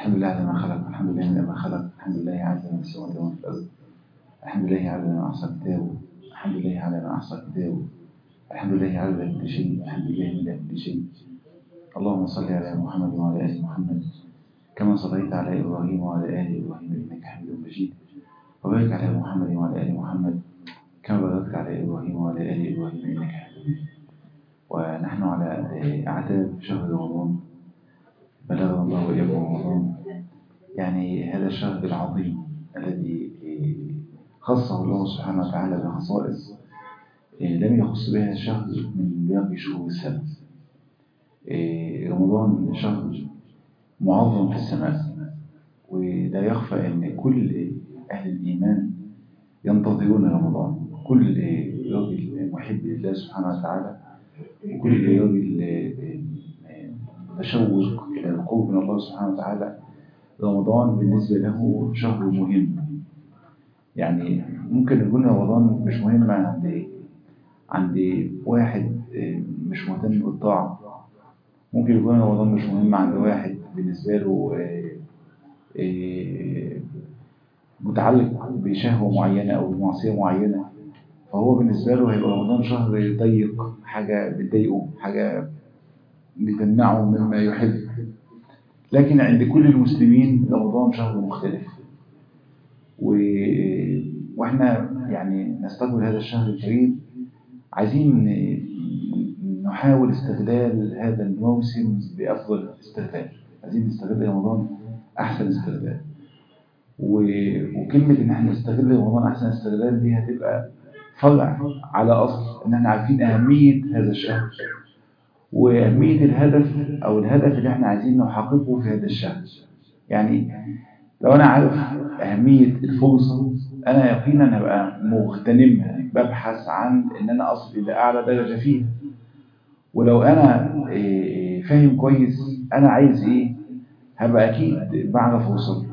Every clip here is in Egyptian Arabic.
الحمد لله على ما خلق الحمد لله على ما خلق الحمد لله على ما في السماوات وما في الأرض الحمد لله على ما أحصى كتابه الحمد لله على ما أحصى كتابه الحمد لله على كل شيء الحمد لله من كل شيء اللهم صل على محمد وعلى آل محمد كما صليت على إبراهيم وعلى آل إبراهيم إنك حميد مجيد وبارك على محمد وعلى آل محمد كما باركت على إبراهيم وعلى آل إبراهيم إنك حميد مجيد ونحن على أعتاب شهر رمضان بلغنا الله وإياكم رمضان يعني هذا الشهر العظيم الذي خصه الله سبحانه وتعالى بخصائص لم يخص بها شهر من باقي شهور السنة رمضان شهر معظم في السماء ولا يخفى أن كل أهل الإيمان ينتظرون رمضان كل راجل محب لله سبحانه وتعالى وكل راجل متشوق إلى القرب من الله سبحانه وتعالى رمضان بالنسبة له شهر مهم يعني ممكن يكون رمضان مش مهم عند عند واحد مش مهتم بالطاعة ممكن يكون رمضان مش مهم عند واحد بالنسبة له متعلق بشهوة معينة أو بمعصية معينة فهو بالنسبة له هيبقى رمضان شهر ضيق حاجة بتضايقه حاجة بتمنعه مما يحب لكن عند كل المسلمين رمضان شهر مختلف و... واحنا يعني نستقبل هذا الشهر الكريم عايزين نحاول استغلال هذا الموسم بأفضل استغلال عايزين نستغل رمضان أحسن استغلال و... وكلمة إن احنا نستغل رمضان أحسن استغلال دي هتبقى فرع على أصل إن احنا عارفين أهمية هذا الشهر وأهمية الهدف أو الهدف اللي احنا عايزين نحققه في هذا الشهر يعني لو أنا عارف أهمية الفرصة أنا يقينا هبقى مغتنمها ببحث عن إن أنا أصل إلى أعلى درجة فيها ولو أنا فاهم كويس أنا عايز إيه هبقى أكيد بعرف أوصل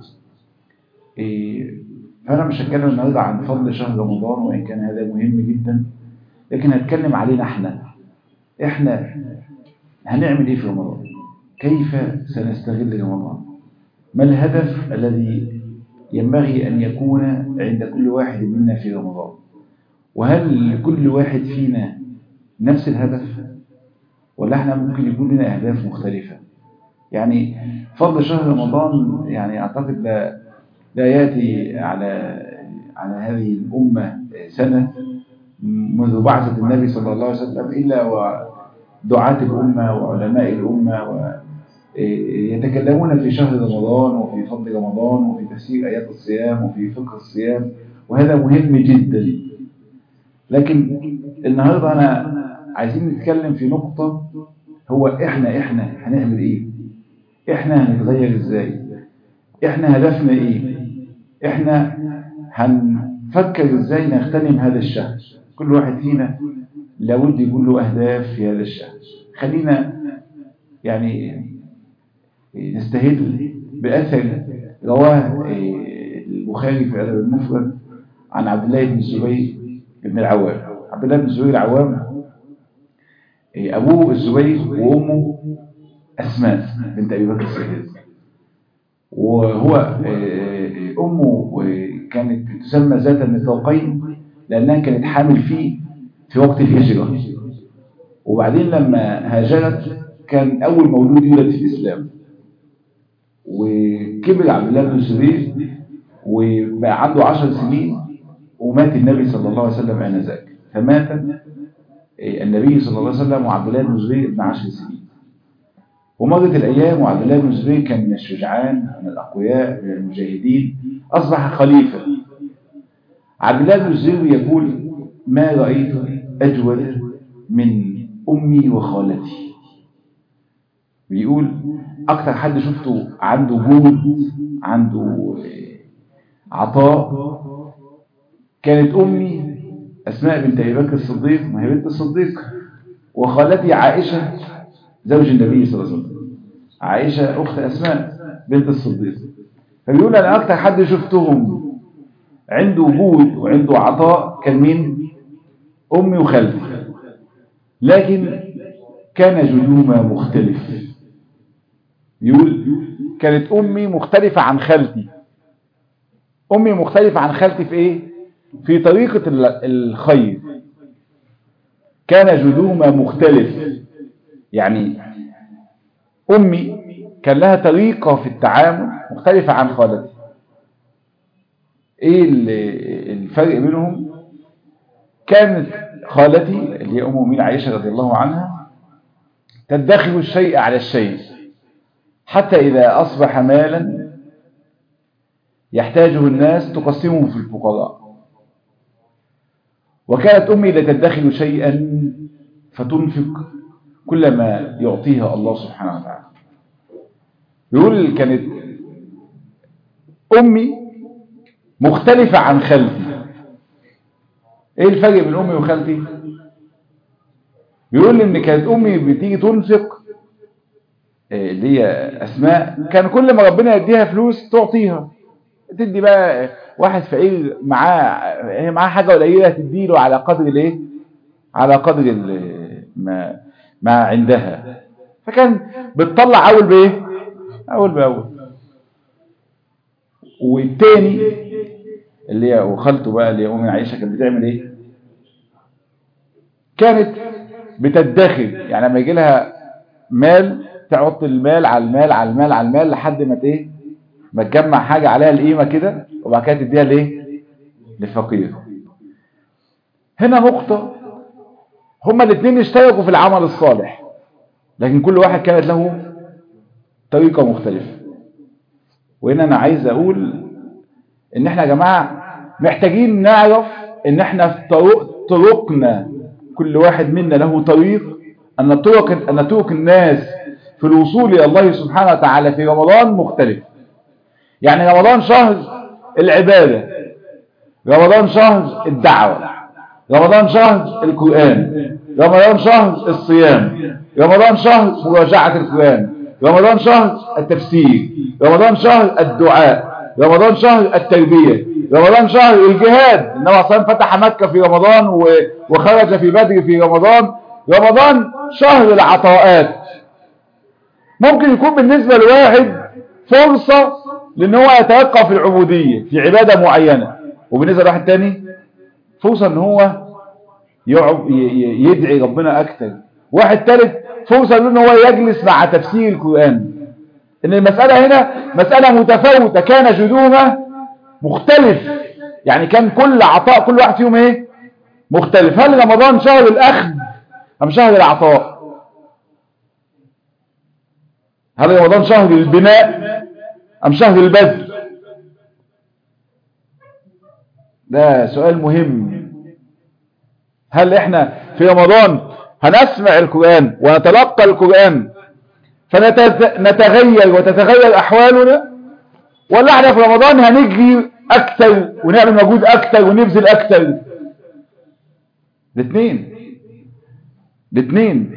فأنا مش هتكلم النهارده عن فضل شهر رمضان وإن كان هذا مهم جدا لكن هتكلم علينا إحنا إحنا هنعمل إيه في رمضان كيف سنستغل رمضان ما الهدف الذي ينبغي أن يكون عند كل واحد منا في رمضان وهل لكل واحد فينا نفس الهدف ولا احنا ممكن يكون لنا أهداف مختلفة يعني فضل شهر رمضان يعني أعتقد لا, لا يأتي على على هذه الأمة سنة منذ بعثة النبي صلى الله عليه وسلم إلا ودعاة الأمة وعلماء الأمة يتكلمون في شهر رمضان وفي فضل رمضان وفي تفسير آيات الصيام وفي فقه الصيام وهذا مهم جدا لكن النهاردة أنا عايزين نتكلم في نقطة هو إحنا إحنا هنعمل إيه إحنا هنتغير إزاي إحنا هدفنا إيه إحنا هنفكر إزاي نغتنم هذا الشهر كل واحد فينا لابد يكون له أهداف في هذا الشهر خلينا يعني نستهل بأثر رواه البخاري في الأدب المفرد عن عبد الله بن الزبير بن العوام عبد الله بن الزبير العوام أبوه الزبير وأمه أسماء بنت أبي بكر الصديق وهو أمه كانت تسمى ذات النطاقين لأنها كانت حامل فيه في وقت الهجرة وبعدين لما هاجرت كان أول مولود يولد في الإسلام وكبر عبد الله بن الزبير وبقى عنده عشر سنين ومات النبي صلى الله عليه وسلم آنذاك فمات النبي صلى الله عليه وسلم وعبد الله بن الزبير ابن عشر سنين ومرت الأيام وعبد الله بن الزبير كان من الشجعان من الأقوياء من المجاهدين أصبح خليفة عبد الله بن الزبير يقول ما رأيت أجود من أمي وخالتي بيقول أكتر حد شفته عنده جود عنده عطاء كانت أمي أسماء بنت أبي بكر الصديق ما هي بنت الصديق وخالتي عائشة زوج النبي صلى الله عليه وسلم عائشة أخت أسماء بنت الصديق فبيقول أنا أكتر حد شفتهم عنده وجود وعنده عطاء كان مين أمي وخالتي لكن كان جدوما مختلف يقول كانت أمي مختلفة عن خالتي أمي مختلفة عن خالتي في إيه في طريقة الخير كان جدوما مختلف يعني أمي كان لها طريقة في التعامل مختلفة عن خالتي ايه الفرق بينهم كانت خالتي اللي هي ام المؤمنين عائشه رضي الله عنها تدخل الشيء على الشيء حتى اذا اصبح مالا يحتاجه الناس تقسمه في الفقراء وكانت امي لا تدخل شيئا فتنفق كل ما يعطيها الله سبحانه وتعالى يقول كانت امي مختلفة عن خالتي ايه الفرق بين امي وخالتي يقول لي ان كانت امي بتيجي تنفق اللي هي اسماء كان كل ما ربنا يديها فلوس تعطيها تدي بقى واحد فقير معاه هي معاه حاجه قليله تديله على قدر الايه على قدر ما ما عندها فكان بتطلع اول بايه اول باول والتاني اللي هي وخالته بقى اللي هي ام عائشه كانت بتعمل ايه كانت بتدخر يعني لما يجي لها مال تحط المال على المال على المال على المال لحد ما ايه ما تجمع حاجه عليها القيمه كده وبعد كده تديها لايه للفقير هنا نقطه هما الاثنين اشتركوا في العمل الصالح لكن كل واحد كانت له طريقه مختلفه وهنا انا عايز اقول ان احنا يا جماعة محتاجين نعرف ان احنا في طرق طرقنا كل واحد منا له طريق ان طرق ان طرق الناس في الوصول الى الله سبحانه وتعالى في رمضان مختلف يعني رمضان شهر العبادة رمضان شهر الدعوة رمضان شهر القرآن رمضان شهر الصيام رمضان شهر مراجعة القرآن رمضان شهر التفسير رمضان شهر الدعاء رمضان شهر التربية رمضان شهر الجهاد النبي صلى الله فتح مكة في رمضان وخرج في بدر في رمضان رمضان شهر العطاءات ممكن يكون بالنسبة لواحد فرصة لان هو يتوقع في العبودية في عبادة معينة وبالنسبة لواحد تاني فرصة ان هو يدعي ربنا اكتر واحد ثالث فرصة ان هو يجلس مع تفسير القرآن ان المسألة هنا مسألة متفاوتة كان جدومة مختلف يعني كان كل عطاء كل واحد فيهم ايه مختلف هل رمضان شهر الاخذ ام شهر العطاء هل رمضان شهر البناء ام شهر البذل ده سؤال مهم هل احنا في رمضان هنسمع القرآن ونتلقى القرآن فنتغير وتتغير أحوالنا ولا احنا في رمضان هنجري أكثر ونعمل مجهود أكثر ونبذل أكثر الاثنين الاثنين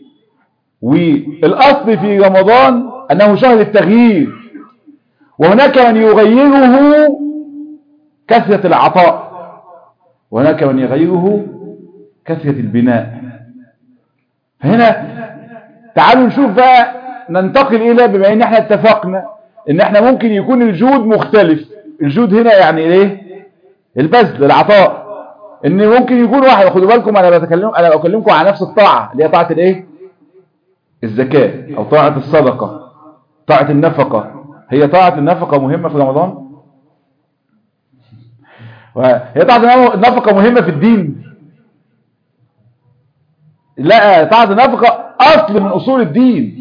والأصل في رمضان أنه شهر التغيير وهناك من يغيره كثرة العطاء وهناك من يغيره كثرة البناء فهنا تعالوا نشوف بقى ننتقل الى بما ان احنا اتفقنا ان احنا ممكن يكون الجود مختلف الجود هنا يعني ايه البذل العطاء ان ممكن يكون واحد خدوا بالكم انا بتكلم انا بكلمكم عن نفس الطاعه اللي هي طاعه الايه الزكاه او طاعه الصدقه طاعه النفقه هي طاعه النفقه مهمه في رمضان وهي طاعه النفقه مهمه في الدين لا طاعه النفقه اصل من اصول الدين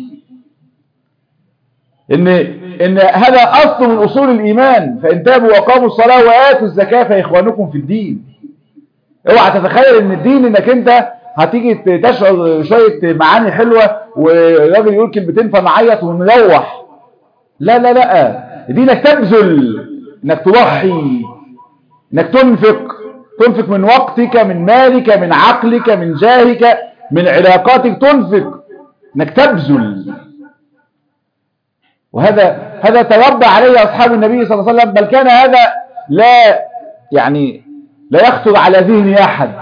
ان ان هذا اصل من اصول الايمان فان تابوا وقاموا الصلاه واتوا الزكاه فاخوانكم في الدين اوعى تتخيل ان الدين انك انت هتيجي تشعر شويه معاني حلوه والراجل يقول كلمتين فنعيط ونروح لا لا لا دينك تبذل انك تضحي انك تنفق تنفق من وقتك من مالك من عقلك من جاهك من علاقاتك تنفق انك تبذل وهذا هذا تربى عليه اصحاب النبي صلى الله عليه وسلم بل كان هذا لا يعني لا يخطر على ذهن احد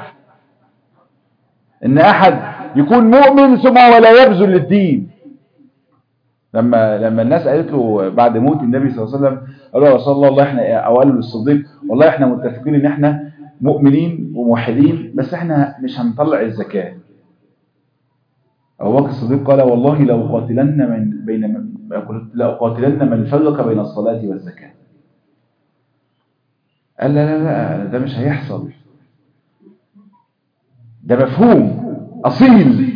ان احد يكون مؤمن ثم هو لا يبذل للدين لما لما الناس قالت له بعد موت النبي صلى الله عليه وسلم قالوا يا رسول الله والله احنا او قالوا للصديق والله احنا متفقين ان احنا مؤمنين وموحدين بس احنا مش هنطلع الزكاه أبو بكر الصديق قال والله لو قاتلن من بين لأقاتلن من فرق بين الصلاة والزكاة قال لا لا لا ده مش هيحصل ده مفهوم أصيل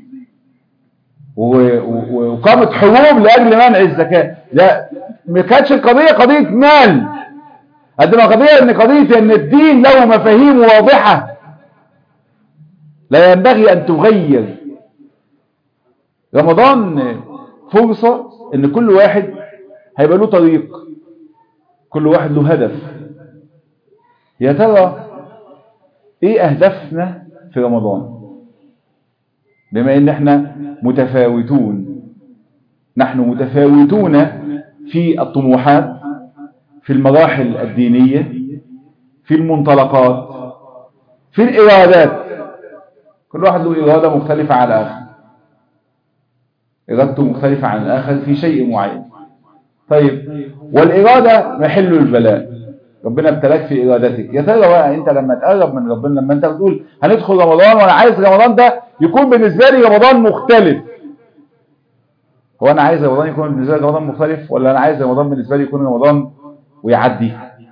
وقامت حروب لأجل منع الزكاة لا ما كانتش القضية قضية مال قد ما قضية ان قضية ان الدين له مفاهيم واضحة لا ينبغي ان تغير رمضان فرصة ان كل واحد هيبقى له طريق كل واحد له هدف يا ترى ايه اهدافنا في رمضان بما ان احنا متفاوتون نحن متفاوتون في الطموحات في المراحل الدينية في المنطلقات في الإرادات كل واحد له إرادة مختلفة عن الآخر إرادته مختلفة عن الآخر في شيء معين طيب والإرادة محل البلاء ربنا ابتلاك في إرادتك يا ترى بقى أنت لما تقرب من ربنا لما أنت بتقول هندخل رمضان وأنا عايز رمضان ده يكون بالنسبة لي رمضان مختلف هو أنا عايز رمضان يكون بالنسبة لي رمضان مختلف ولا أنا عايز رمضان بالنسبة لي يكون رمضان ويعدي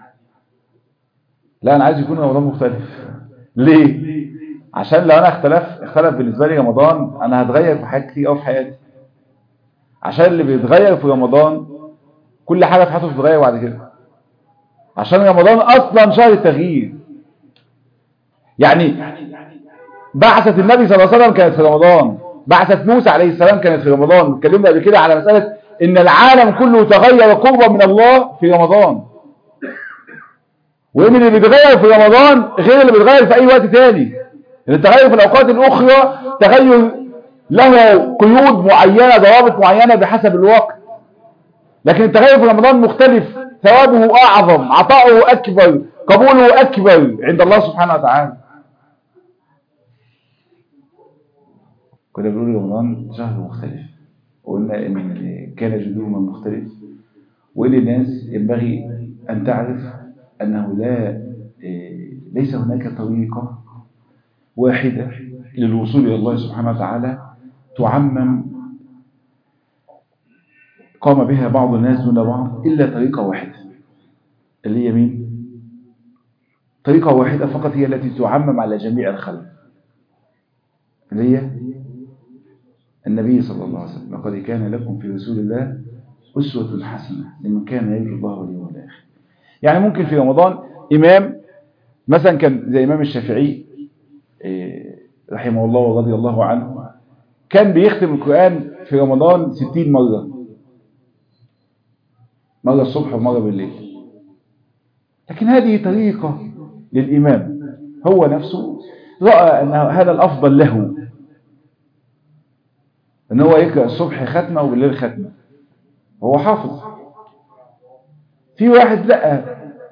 لا أنا عايز يكون رمضان مختلف ليه عشان لو أنا اختلف اختلف بالنسبة لي رمضان أنا هتغير في حاجات كتير أوي في حياتي عشان اللي بيتغير في رمضان كل حاجة في حياته بتتغير بعد كده عشان رمضان اصلا شهر التغيير يعني بعثة النبي صلى الله عليه وسلم كانت في رمضان بعثة موسى عليه السلام كانت في رمضان اتكلمنا قبل كده على مسألة ان العالم كله تغير قربا من الله في رمضان وان اللي بيتغير في رمضان غير اللي بيتغير في اي وقت تاني التغير في الاوقات الاخرى تغير له قيود معينة ضوابط معينة بحسب الوقت لكن التغير في رمضان مختلف ثوابه أعظم عطاؤه أكبر قبوله أكبر عند الله سبحانه وتعالى كنا بنقول رمضان شهر مختلف وقلنا إن كان جذوما مختلف وإن الناس ينبغي أن تعرف أنه لا ليس هناك طريقة واحدة للوصول إلى الله سبحانه وتعالى تعمم قام بها بعض الناس دون بعض إلا طريقة واحدة اللي هي مين؟ طريقة واحدة فقط هي التي تعمم على جميع الخلق اللي هي النبي صلى الله عليه وسلم لقد كان لكم في رسول الله أسوة حسنة لمن كان يرجو الله واليوم الآخر يعني ممكن في رمضان إمام مثلا كان زي إمام الشافعي رحمه الله ورضي الله عنه كان بيختم القرآن في رمضان ستين مرة مرة الصبح ومرة بالليل لكن هذه طريقة للإمام هو نفسه رأى أن هذا الأفضل له أن هو يقرأ الصبح ختمة وبالليل ختمة هو حافظ في واحد لا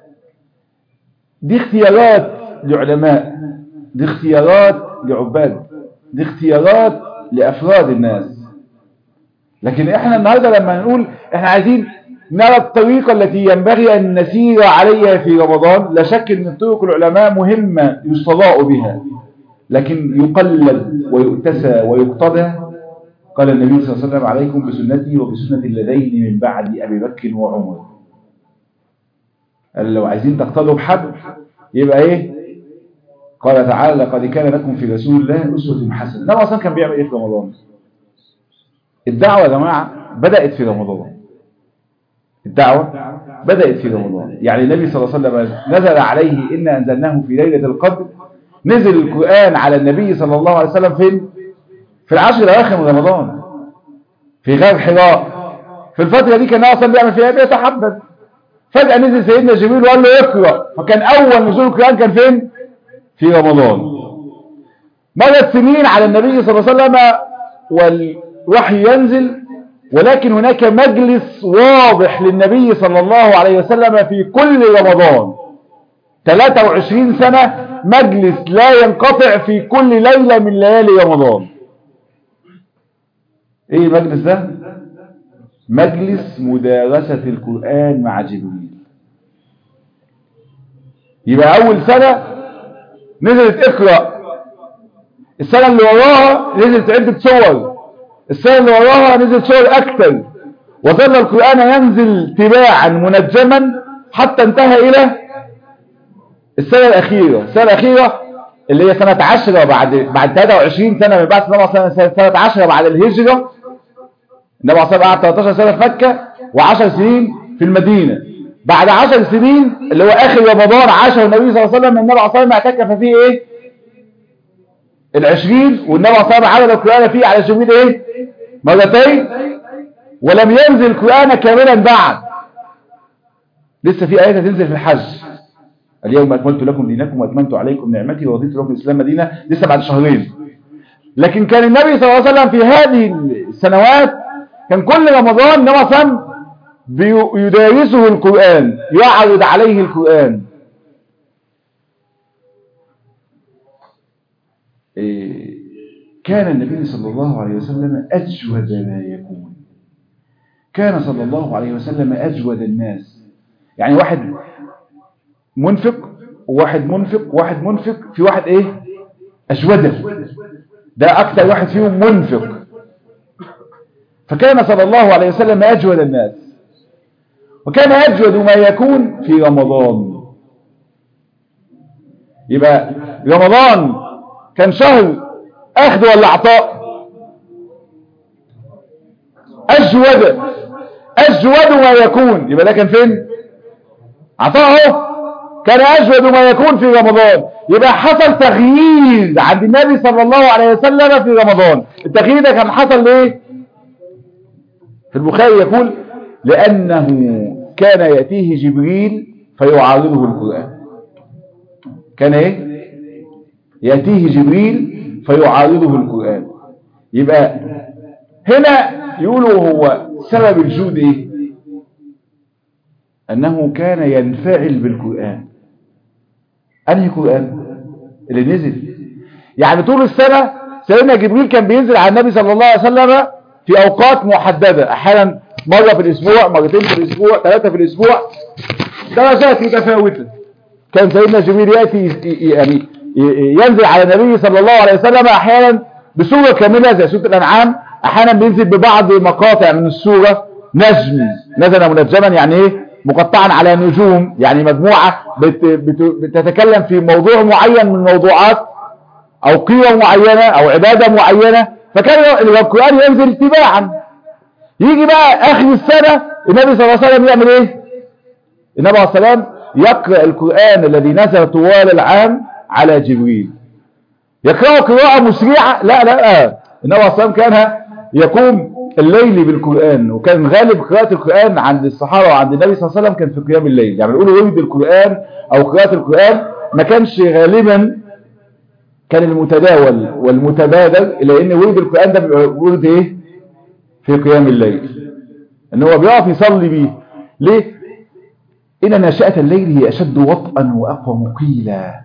دي اختيارات لعلماء دي اختيارات لعباد دي اختيارات لأفراد الناس لكن احنا النهاردة لما نقول احنا عايزين نرى الطريقة التي ينبغي أن نسير عليها في رمضان لا شك أن طرق العلماء مهمة يستضاء بها لكن يقلد ويؤتسى ويقتضى قال النبي صلى الله عليه وسلم عليكم بسنتي وبسنة الذين من بعد أبي بكر وعمر قال لو عايزين تقتضوا بحد يبقى ايه قال تعالى لقد كان لكم في رسول الله أسوة حسنة ده أصلا كان بيعمل ايه في رمضان الدعوة يا جماعة بدأت في رمضان الدعوة بدأت في رمضان يعني النبي صلى الله عليه وسلم نزل عليه إن أنزلناه في ليلة القدر نزل القرآن على النبي صلى الله عليه وسلم فين في العشر الأواخر من رمضان في غار حراء في الفترة دي كان أصلا بيعمل فيها بيتحبب فجأة نزل سيدنا جبريل وقال له اقرأ فكان أول نزول القرآن كان فين في رمضان مضت سنين على النبي صلى الله عليه وسلم والوحي ينزل ولكن هناك مجلس واضح للنبي صلى الله عليه وسلم في كل رمضان 23 سنة مجلس لا ينقطع في كل ليلة من ليالي رمضان ايه المجلس ده مجلس مدارسة القرآن مع جبريل يبقى أول سنة نزلت اقرأ السنة اللي وراها نزلت عدة صور السنة اللي وراها نزلت صور أكثر وظل القرآن ينزل تباعا منجما حتى انتهى إلى السنة الأخيرة السنة الأخيرة اللي هي سنة عشرة بعد بعد 23 سنة من بعد سنة سنة عشرة بعد الهجرة النبي عليه الصلاة قعد 13 سنة في مكة و10 سنين في المدينة بعد 10 سنين اللي هو آخر رمضان عاشه النبي صلى الله عليه وسلم النبي عليه الصلاة والسلام اعتكف فيه إيه؟ العشرين والنبي عليه الصلاة والسلام عدد القرآن فيه على جبريل إيه؟ مرتين ولم ينزل القرآن كاملا بعد لسه في آيات هتنزل في الحج اليوم أكملت لكم دينكم وأتممت عليكم نعمتي ورضيت لكم الإسلام مدينة لسه بعد شهرين لكن كان النبي صلى الله عليه وسلم في هذه السنوات كان كل رمضان نمصا يدارسه القرآن يعرض عليه القرآن كان النبي صلى الله عليه وسلم أجود ما يكون كان صلى الله عليه وسلم أجود الناس يعني واحد منفق وواحد منفق وواحد منفق في واحد ايه أجوده ده أكثر واحد فيهم منفق فكان صلى الله عليه وسلم أجود الناس وكان أجود ما يكون في رمضان يبقى رمضان كان شهر أخذ ولا عطاء أجود أجود ما يكون يبقى ده كان فين عطاءه كان أجود ما يكون في رمضان يبقى حصل تغيير عند النبي صلى الله عليه وسلم في رمضان التغيير ده كان حصل ليه في البخاري يقول لأنه كان يأتيه جبريل فيعارضه القرآن كان ايه يأتيه جبريل فيعارضه القرآن يبقى هنا يقولوا هو سبب الجود ايه انه كان ينفعل بالقرآن انهي قرآن اللي نزل يعني طول السنة سيدنا جبريل كان بينزل على النبي صلى الله عليه وسلم في اوقات محددة احيانا مرة في الاسبوع مرتين في الاسبوع ثلاثة في الاسبوع درجات متفاوتة كان سيدنا جبريل يأتي يعني ينزل على النبي صلى الله عليه وسلم احيانا بسورة كاملة زي سورة الانعام احيانا بينزل ببعض مقاطع من السورة نجم نزل منجما يعني ايه مقطعا على نجوم يعني مجموعة بت بت بتتكلم في موضوع معين من الموضوعات او قيمة معينة او عبادة معينة فكان القرآن ينزل تباعا يجي بقى اخر السنة النبي صلى الله عليه وسلم يعمل ايه النبي عليه الصلاة والسلام يقرأ القرآن الذي نزل طوال العام على جبريل يقرأه قراءة مسرعة لا لا النبي عليه الصلاة والسلام كان يقوم الليل بالقرآن وكان غالب قراءة القرآن عند الصحابة وعند النبي صلى الله عليه وسلم كان في قيام الليل يعني بيقولوا ورد القرآن أو قراءة القرآن ما كانش غالبا كان المتداول والمتبادل إلى أن ورد القرآن ده بيبقى ورد إيه في قيام الليل أن هو بيقف يصلي بيه ليه إن ناشئة الليل هي أشد وطئا وأقوى مقيلا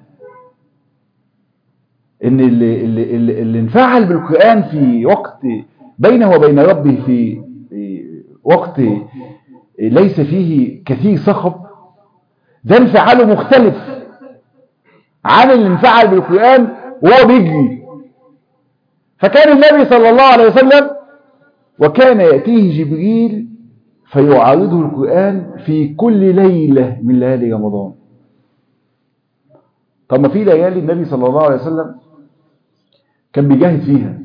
إن اللي, اللي, اللي, اللي انفعل بالقرآن في وقت بينه وبين ربه في وقت ليس فيه كثير صخب ده انفعاله مختلف عن اللي انفعل بالقرآن وهو بيجري فكان النبي صلى الله عليه وسلم وكان يأتيه جبريل فيعارضه القرآن في كل ليلة من ليالي رمضان طب ما في ليالي النبي صلى الله عليه وسلم كان بيجاهد فيها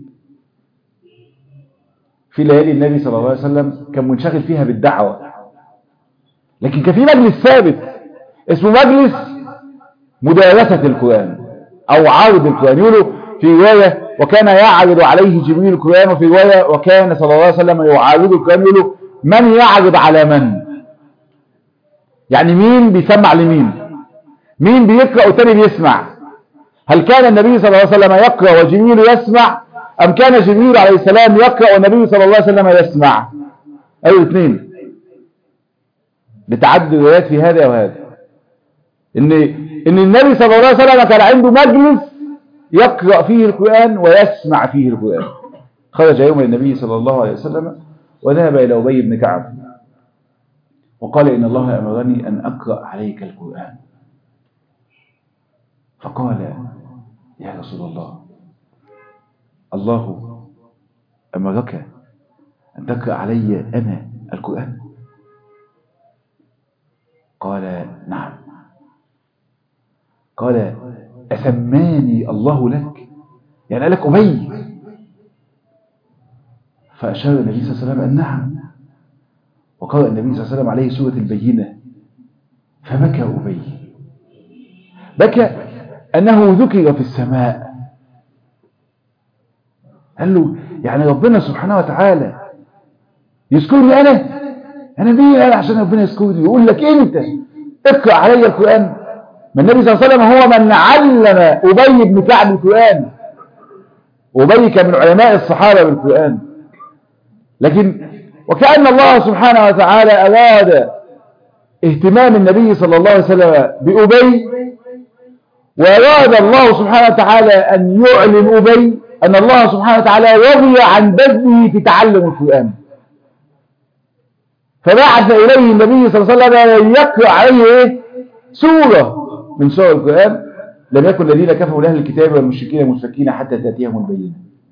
في ليالي النبي صلى الله عليه وسلم كان منشغل فيها بالدعوة لكن كان في مجلس ثابت اسمه مجلس مدارسة القرآن أو عرض القرآن يقولوا في رواية وكان يعرض عليه جبريل القرآن وفي رواية وكان صلى الله عليه وسلم يعرض القرآن يقولوا من يعرض على من يعني مين بيسمع لمين مين بيقرأ والتاني بيسمع هل كان النبي صلى الله عليه وسلم يقرأ وجبريل يسمع أم كان جبريل عليه السلام يقرأ والنبي صلى الله عليه وسلم يسمع أيوة اثنين بتعدد الروايات في هذا وهذا إن, إن النبي صلى الله عليه وسلم كان عنده مجلس يقرأ فيه القرآن ويسمع فيه القرآن خرج يوم النبي صلى الله عليه وسلم وذهب إلى أبي بن كعب وقال إن الله أمرني أن أقرأ عليك القرآن فقال يا رسول الله الله أمرك أن تقرأ علي أنا القرآن قال نعم قال أسماني الله لك يعني قال لك أبي فأشار النبي صلى الله عليه وسلم أن نعم وقرأ النبي صلى الله عليه وسلم عليه سورة البينة فبكى أبي بكى أنه ذكر في السماء قال له يعني ربنا سبحانه وتعالى يذكرني أنا أنا مين أنا عشان ربنا يذكرني يقول لك أنت اقرأ علي القرآن ما النبي صلى الله عليه وسلم هو من علم أبي بن كعب القرآن أبي كان من علماء الصحابة بالقرآن لكن وكأن الله سبحانه وتعالى أراد اهتمام النبي صلى الله عليه وسلم بأبي وأراد الله سبحانه وتعالى أن يعلم أبي أن الله سبحانه وتعالى رضي عن بذله في تعلم القرآن فبعث إليه النبي صلى الله عليه وسلم يقرأ عليه إيه؟ سورة من سور القرآن لم يكن الذين كفروا لأهل الكتاب والمشركين مشركين حتى تأتيهم البينة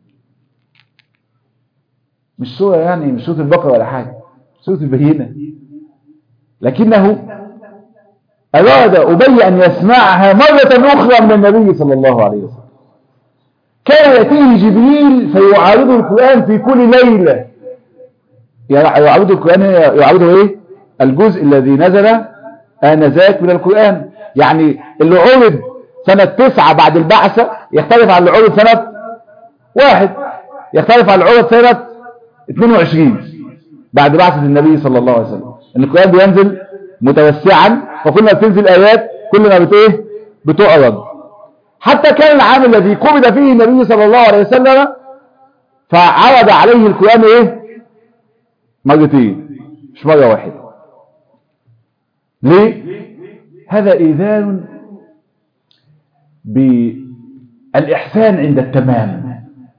مش سورة يعني مش سورة البقرة ولا حاجة سورة البينة لكنه أراد أبي أن يسمعها مرة أخرى من النبي صلى الله عليه وسلم كان يأتيه جبريل فيعارض القرآن في كل ليلة يعود القرآن يعوده ايه الجزء الذي نزل آنذاك من القرآن يعني اللي عرض سنة تسعة بعد البعثة يختلف عن اللي عرض سنة واحد يختلف عن اللي عرض سنة 22 بعد بعثة النبي صلى الله عليه وسلم ان القرآن بينزل متوسعا وكل ما بتنزل آيات كل ما بت ايه بتعرض حتى كان العام الذي قبض فيه النبي صلى الله عليه وسلم فعرض عليه القرآن ايه مرتين مش مرة واحدة ليه هذا إيذان بالإحسان عند التمام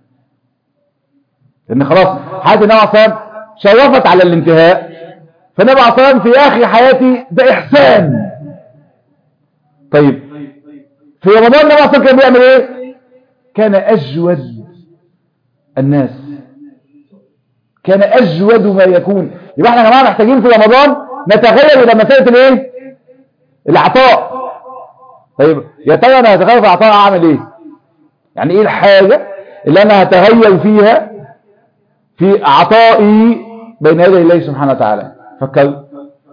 لأن خلاص حياة النبي عليه الصلاة شرفت على الانتهاء فالنبي عليه الصلاة في آخر حياتي ده إحسان طيب في رمضان النبي عليه الصلاة كان بيعمل إيه كان أجود الناس كان أجود ما يكون يبقى احنا يا جماعه محتاجين في رمضان نتغير إلى مسألة الايه العطاء طيب يا ترى انا هتغير في العطاء اعمل ايه يعني ايه الحاجة اللي انا هتغير فيها في عطائي بين يدي الله سبحانه وتعالى فكر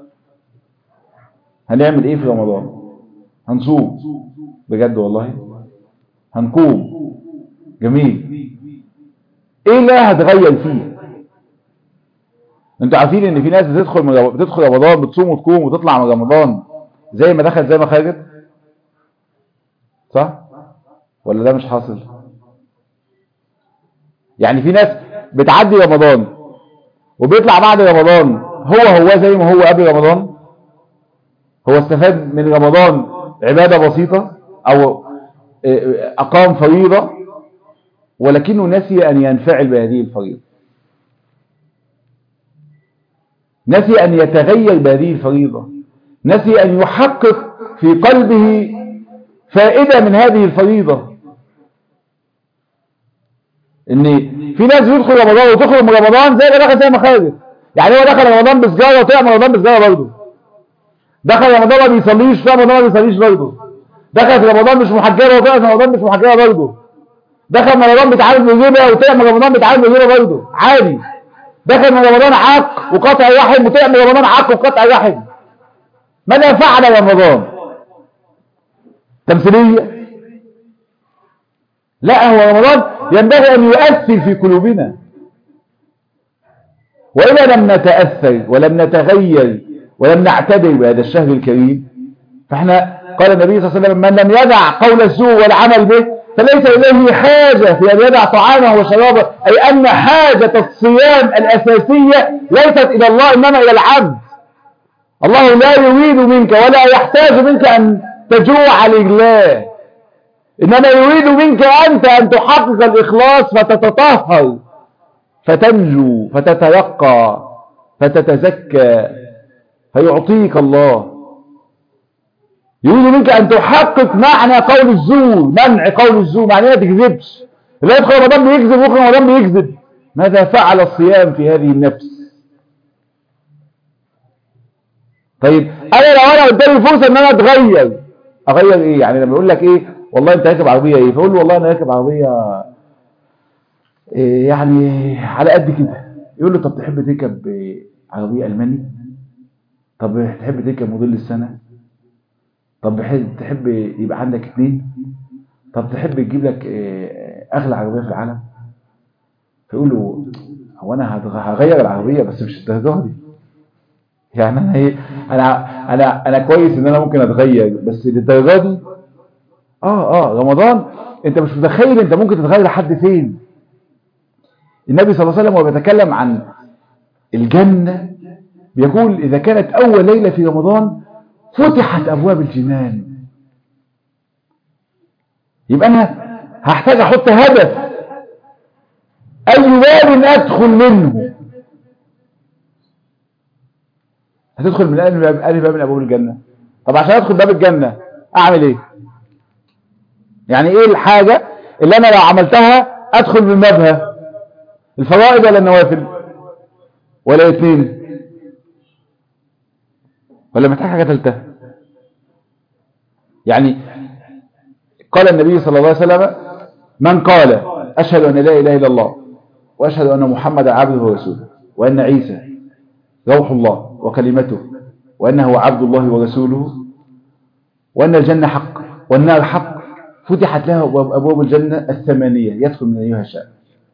هنعمل ايه في رمضان هنصوم بجد والله هنقوم جميل ايه اللي هتغير فيه انتوا عارفين ان في ناس بتدخل من بتدخل رمضان بتصوم وتقوم وتطلع من رمضان زي ما دخلت زي ما خرجت صح ولا ده مش حاصل يعني في ناس بتعدي رمضان وبيطلع بعد رمضان هو هو زي ما هو قبل رمضان هو استفاد من رمضان عبادة بسيطة او اقام فريضة ولكنه نسي ان ينفعل بهذه الفريضة نسي أن يتغير بهذه الفريضة نسي أن يحقق في قلبه فائدة من هذه الفريضة ان في ناس بيدخل رمضان وتخرج من رمضان زي ما دخل زي ما خرج يعني هو دخل رمضان بسجارة وطلع من رمضان بسجارة برضه دخل رمضان ما بيصليش في رمضان ما بيصليش برضه دخل في رمضان مش محجبة وطلع في رمضان مش محجبة برضه دخل من رمضان بيتعامل بالربا وطلع من رمضان بيتعامل بالربا برضه عادي دخل من رمضان عق وقطع الرحم وطلع من رمضان عق وقطع الرحم ماذا فعل رمضان تمثيلية لا هو رمضان ينبغي أن يؤثر في قلوبنا وإذا لم نتأثر ولم نتغير ولم نعتبر بهذا الشهر الكريم فاحنا قال النبي صلى الله عليه وسلم من لم يدع قول الزور والعمل به فليس إليه حاجة في أن يدع طعامه وشرابه أي أن حاجة الصيام الأساسية ليست إلى الله إنما إلى العبد الله لا يريد منك ولا يحتاج منك أن تجوع لله إنما يريد منك أنت أن تحقق الإخلاص فتتطهر فتنجو فتترقى فتتزكى فيعطيك الله يريد منك أن تحقق معنى قول الزور منع قول الزور معنى ما تكذبش لا يدخل رمضان بيكذب ويخرج رمضان بيكذب ماذا فعل الصيام في هذه النفس طيب انا لو انا قدامي فرصه ان انا اتغير اغير ايه يعني لما يقول لك ايه والله انت راكب عربيه ايه فاقول له والله انا راكب عربيه إيه يعني على قد كده يقول له طب تحب تركب عربيه الماني طب تحب تركب موديل السنه طب تحب يبقى عندك اتنين طب تحب تجيب لك اغلى عربيه في العالم فيقول له هو انا هغير العربيه بس مش الدرجه دي يعني انا ايه انا انا انا كويس ان انا ممكن اتغير بس للدرجه دي اه اه رمضان انت مش متخيل انت ممكن تتغير لحد فين النبي صلى الله عليه وسلم وهو بيتكلم عن الجنه بيقول اذا كانت اول ليله في رمضان فتحت ابواب الجنان يبقى انا هحتاج احط هدف اي باب ادخل منه هتدخل من أي باب أي باب من أبواب الجنة طب عشان أدخل باب الجنة أعمل إيه يعني إيه الحاجة اللي أنا لو عملتها أدخل من بابها الفرائض ولا النوافل ولا الاثنين ولا محتاج حاجة ثالثة يعني قال النبي صلى الله عليه وسلم من قال أشهد أن لا إله إلا الله وأشهد أن محمد عبده ورسوله وأن عيسى روح الله وكلمته وأنه عبد الله ورسوله وأن الجنة حق والنار حق فتحت له أبواب الجنة الثمانية يدخل من أيها شاء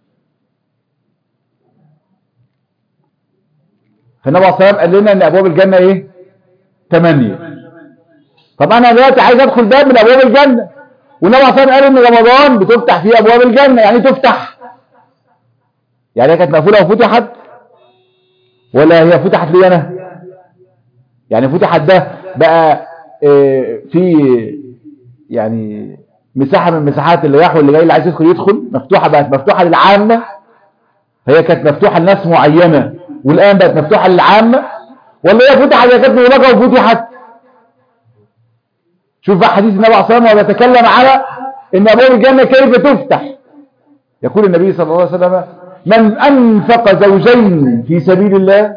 فالنبي عليه الصلاة قال لنا أن أبواب الجنة إيه؟ ثمانية طب أنا دلوقتي عايز أدخل باب من أبواب الجنة والنبي عليه الصلاة قال إن رمضان بتفتح فيه أبواب الجنة يعني تفتح يعني هي كانت مقفولة وفتحت ولا هي فتحت لي أنا يعني فتحت ده بقى إيه في يعني مساحة من مساحات اللي راح واللي جاي اللي عايز يدخل يدخل مفتوحة بقت مفتوحة للعامة هي كانت مفتوحة لناس معينة والآن بقت مفتوحة للعامة ولا هي فتحت هي كانت مغلقة وفتحت شوف بقى حديث النبي عليه الصلاة والسلام بيتكلم على ان ابواب الجنة كيف تفتح يقول النبي صلى الله عليه وسلم من أنفق زوجين في سبيل الله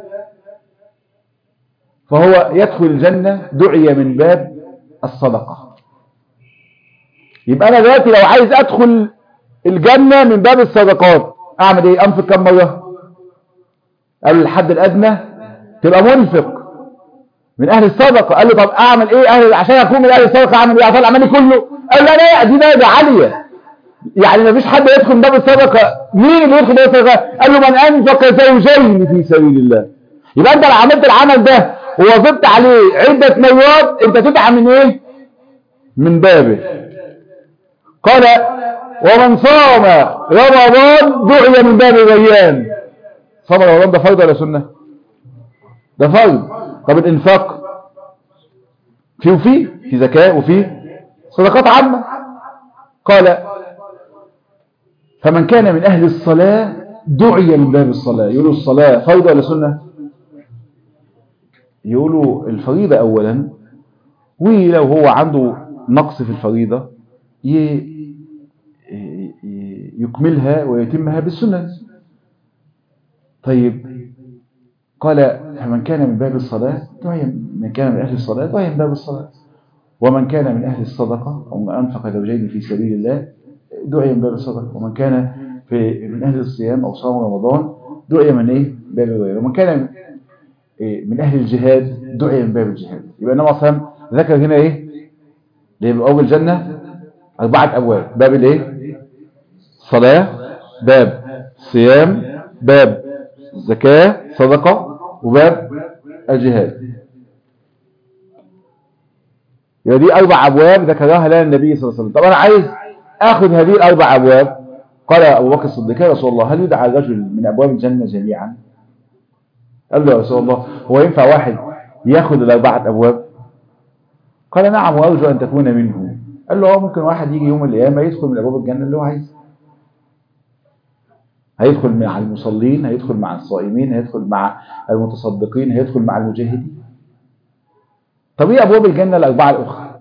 فهو يدخل الجنة دعي من باب الصدقة يبقى أنا دلوقتي لو عايز أدخل الجنة من باب الصدقات أعمل إيه أنفق كم مرة قال الحد الأدنى تبقى منفق من أهل الصدقة قال له طب أعمل إيه أهل عشان أكون من أهل الصدقة أعمل إيه أطلع عملي كله قال لا لا دي درجة عالية يعني ما فيش حد يدخل باب الصدقة مين اللي يدخل باب الصدقة قال له من أنفق زوجين في سبيل الله يبقى أنت لو عملت العمل ده ووظبت عليه عدة مرات أنت تدعى من إيه من بابه قال ومن صام رمضان دعي من باب الريان صام رمضان ده فرض ولا سنة ده فرض طب الانفاق في وفي في زكاة وفي صدقات عامة قال فمن كان من أهل الصلاة دعي من باب الصلاة يقولوا الصلاة فرض ولا سنة يقولوا الفريضة أولا ولو هو عنده نقص في الفريضة يكملها ويتمها بالسنة طيب قال فمن كان من باب الصلاة دعي من كان من أهل الصلاة دعي من باب الصلاة ومن كان من أهل الصدقة أو من أنفق زوجين في سبيل الله دعي من باب الصدقة ومن كان في من أهل الصيام أو صام رمضان دعي من إيه باب الغير ومن كان من أهل الجهاد دعي من باب الجهاد يبقى النبي صلى الله ذكر هنا إيه لأبواب الجنة أربعة أبواب باب الإيه صلاة باب صيام باب زكاة صدقة وباب الجهاد يبقى دي أربع أبواب ذكرها لنا النبي صلى الله عليه وسلم طب أنا عايز أخذ هذه الأربع أبواب قال أبو بكر الصديق يا رسول الله هل يدعى الرجل من أبواب الجنة جميعا قال له يا رسول الله هو ينفع واحد ياخذ الأربعة أبواب قال نعم وأرجو أن تكون منه قال له ممكن واحد يجي يوم القيامة يدخل من أبواب الجنة اللي هو عايز هيدخل مع المصلين هيدخل مع الصائمين هيدخل مع المتصدقين هيدخل مع المجاهدين طب ايه ابواب الجنه الاربعه الاخرى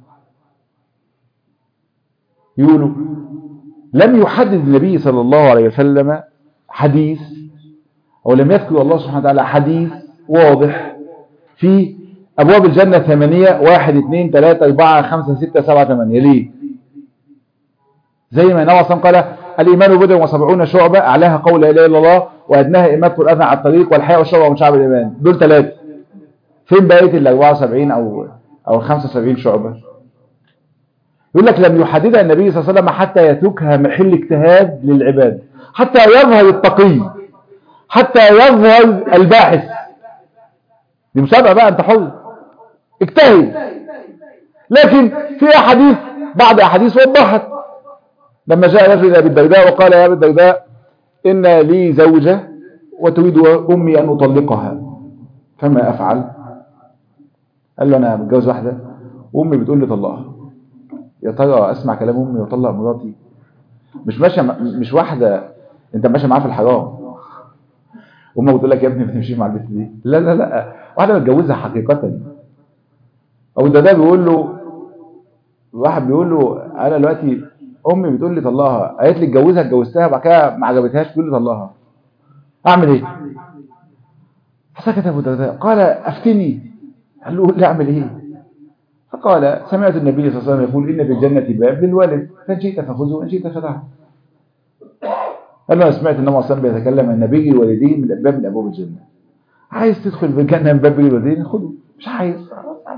يقولوا لم يحدد النبي صلى الله عليه وسلم حديث او لم يذكر الله سبحانه وتعالى حديث واضح في ابواب الجنه ثمانيه واحد اثنين ثلاثه اربعه خمسه سته سبعه ثمانيه ليه؟ زي ما النبي صلى الله عليه وسلم قال الايمان بضع وسبعون شعبه اعلاها قول لا اله الا الله وادناها اماته الاذى على الطريق والحياء والشعبه من شعب الايمان دول ثلاثه فين بقيه ال 74 او او ال 75 شعبه يقول لك لم يحددها النبي صلى الله عليه وسلم حتى يتركها محل اجتهاد للعباد حتى يظهر التقي حتى يظهر الباحث دي مسابقه بقى انت حر اجتهد لكن في احاديث بعض احاديث وضحت لما جاء رجل الى ابي الدرداء وقال يا ابي الدرداء ان لي زوجه وتريد امي ان اطلقها فما افعل قال له انا متجوز واحده وامي بتقول لي طلقها يا ترى اسمع كلام امي واطلق مراتي مش ماشيه مش واحده انت ماشيه معاها في الحرام امك بتقول لك يا ابني ما تمشيش مع البنت دي لا لا لا واحده متجوزها حقيقه او ده ده بيقول له واحد بيقول له انا دلوقتي امي بتقول لي طلقها قالت لي اتجوزها اتجوزتها بعد كده ما عجبتهاش تقول لي طلقها اعمل ايه فسكت ابو الدرداء قال افتني قال له لا اعمل ايه فقال سمعت النبي صلى الله عليه وسلم يقول ان في الجنه باب للولد فان شئت فخذه وان شئت فدعه قال له انا سمعت النبي صلى الله عليه وسلم بيتكلم ان بيجي الوالدين من باب من ابواب الجنه عايز تدخل في الجنه من باب بيجي الوالدين خده مش عايز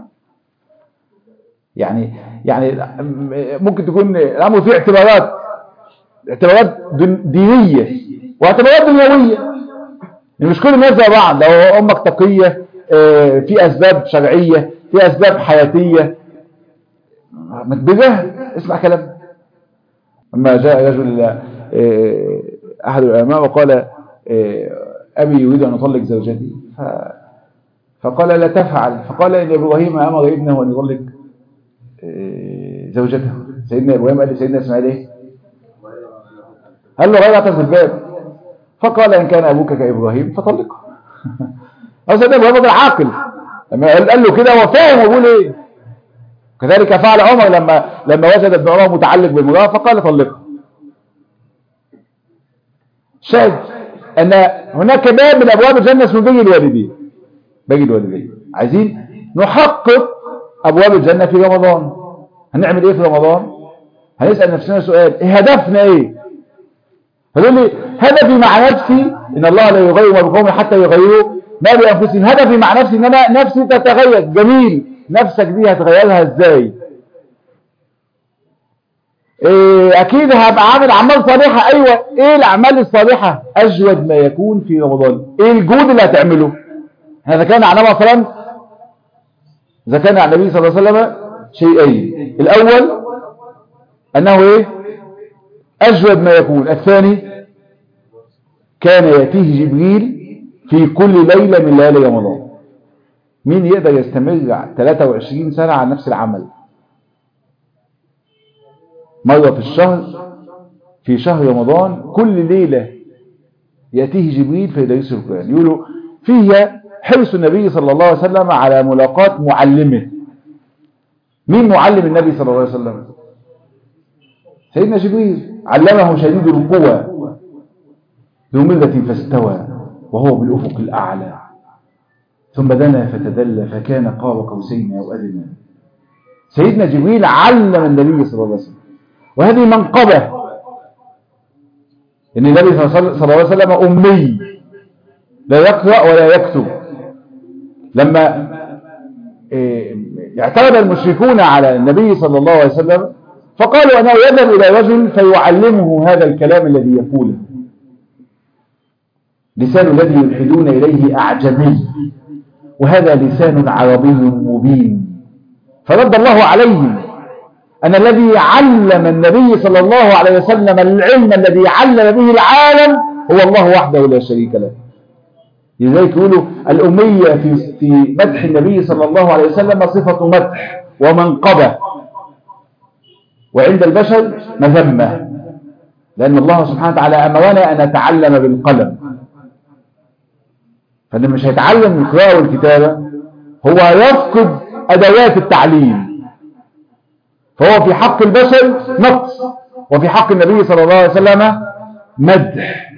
يعني يعني ممكن تكون الامر فيه اعتبارات اعتبارات دينيه واعتبارات دنيويه يعني مش كل الناس زي بعض لو امك تقيه في اسباب شرعيه في اسباب حياتيه ما تبجهل اسمع كلام لما جاء رجل احد العلماء وقال ابي يريد ان اطلق زوجتي فقال لا تفعل فقال ان ابراهيم امر ابنه ان يطلق زوجته سيدنا ابراهيم قال لسيدنا اسماعيل ايه قال له غير اعتز الباب فقال ان كان ابوك كابراهيم فطلقه او سيدنا ابراهيم راجل عاقل لما قال له كده هو فاهم هو بيقول ايه كذلك فعل عمر لما لما وجد ابن عمر متعلق بالمراه فقال طلقها شاهد ان هناك باب من ابواب الجنه اسمه بيجي الوالدين بيجي الوالدين عايزين نحقق ابواب الجنه في رمضان هنعمل ايه في رمضان هنسال نفسنا سؤال إيه هدفنا ايه هتقول لي هدفي مع نفسي ان الله لا يغير ما بقوم حتى يغيروا ما بانفسهم هدفي مع نفسي ان انا نفسي تتغير جميل نفسك دي هتغيرها ازاي إيه اكيد هبقى عامل اعمال صالحه ايوه ايه الاعمال الصالحه اجود ما يكون في رمضان ايه الجهد اللي هتعمله احنا ذكرنا عن النبي صلى الله عليه وسلم ذكرنا عن النبي صلى الله عليه وسلم شيئين الاول انه ايه اجود ما يكون الثاني كان ياتيه جبريل في كل ليله من ليالي رمضان مين يقدر يستمر 23 سنه على نفس العمل مرة في الشهر في شهر رمضان كل ليلة يأتيه جبريل فيدرسه القرآن يقولوا فيها حرص النبي صلى الله عليه وسلم على ملاقاة معلمه مين معلم النبي صلى الله عليه وسلم سيدنا جبريل علمه شديد القوى ذو مرة فاستوى وهو بالأفق الأعلى ثم دنا فتدلى فكان قاب قوسين أو أدنى سيدنا جبريل علم النبي صلى الله عليه وسلم وهذه منقبة ان النبي صلى الله عليه وسلم أمي لا يقرأ ولا يكتب لما اعترض المشركون على النبي صلى الله عليه وسلم فقالوا أنه يذهب إلى رجل فيعلمه هذا الكلام الذي يقوله لسان الذي يلحدون إليه أعجمي وهذا لسان عربي مبين فرد الله عليهم أن الذي علم النبي صلى الله عليه وسلم العلم الذي علم به العالم هو الله وحده لا شريك له لذلك يقولوا الأمية في في مدح النبي صلى الله عليه وسلم صفة مدح ومنقبة وعند البشر مذمة لأن الله سبحانه وتعالى أمرنا أن نتعلم بالقلم فاللي مش هيتعلم القراءة والكتابة هو يفقد أدوات التعليم فهو في حق البشر نقص وفي حق النبي صلى الله عليه وسلم مدح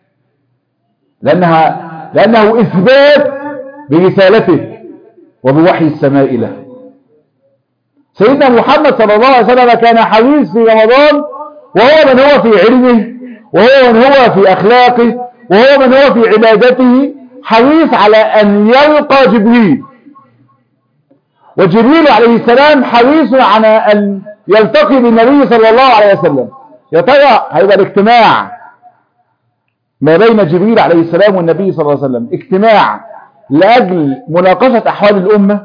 لأنها لأنه إثبات برسالته وبوحي السماء له سيدنا محمد صلى الله عليه وسلم كان حريص في رمضان وهو من هو في علمه وهو من هو في أخلاقه وهو من هو في عبادته حريص على أن يلقى جبريل وجبريل عليه السلام حريص على أن يلتقي بالنبي صلى الله عليه وسلم يا ترى هيبقى الاجتماع ما بين جبريل عليه السلام والنبي صلى الله عليه وسلم اجتماع لأجل مناقشة أحوال الأمة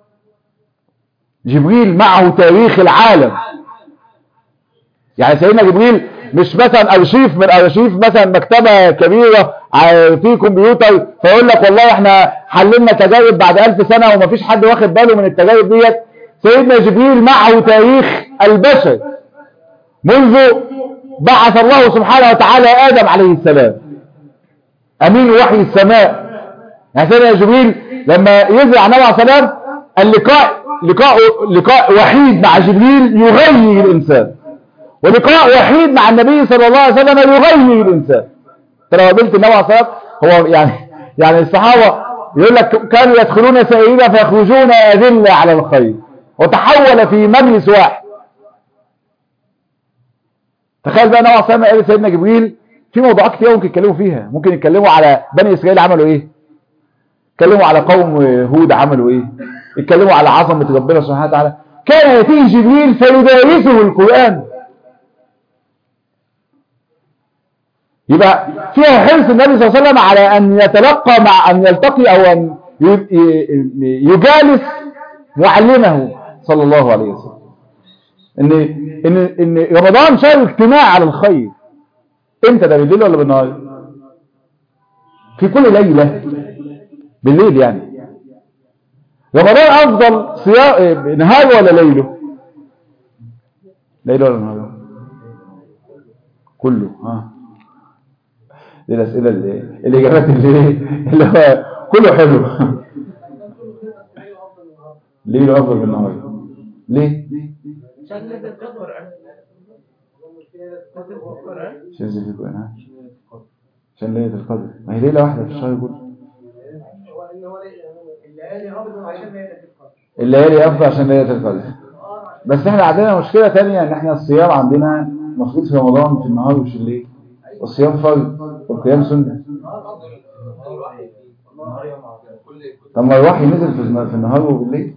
جبريل معه تاريخ العالم يعني سيدنا جبريل مش مثلا ارشيف من ارشيف مثلا مكتبة كبيرة في كمبيوتر فيقول لك والله احنا حللنا تجارب بعد ألف سنة ومفيش حد واخد باله من التجارب ديت سيدنا جبريل معه تاريخ البشر منذ بعث الله سبحانه وتعالى آدم عليه السلام أمين وحي السماء يعني سيدنا جبريل لما يزرع النبي عليه السلام اللقاء لقاء لقاء وحيد مع جبريل يغير الإنسان ولقاء وحيد مع النبي صلى الله عليه وسلم يغير الإنسان ترى قابلت النبي عليه الصلاة هو يعني يعني الصحابة يقول لك كانوا يدخلون سائرين فيخرجون أذلة على الخير وتحول في مجلس واحد تخيل بقى النبي عليه الصلاة قال سيدنا جبريل في موضوعات كتير ممكن يتكلموا فيها ممكن يتكلموا على بني إسرائيل عملوا إيه يتكلموا على قوم هود عملوا إيه يتكلموا على عظمة ربنا سبحانه وتعالى كان يأتيه جبريل فيدارسه القرآن يبقى فيها حرص النبي صلى الله عليه وسلم على أن يتلقى مع أن يلتقي أو أن يجالس معلمه صلى الله عليه وسلم إن, إن, إن رمضان شهر اجتماع على الخير امتى ده بالليل ولا بالنهار في كل ليلة بالليل يعني رمضان أفضل صيام نهار ولا ليله ليله ولا نهار كله ها دي الأسئلة اللي الإجابات اللي, اللي هو كله حلو ليه له أفضل من النهار ليه؟ عشان زي فيكم أنا عشان ليلة القدر ما هي ليلة واحدة في الشهر كله الليالي أفضل عشان ليلة القدر بس احنا عندنا مشكلة تانية ان احنا الصيام عندنا مفروض في رمضان في النهار مش الليل والصيام فرض والقيام سنة طب ما الوحي نزل في في النهار وبالليل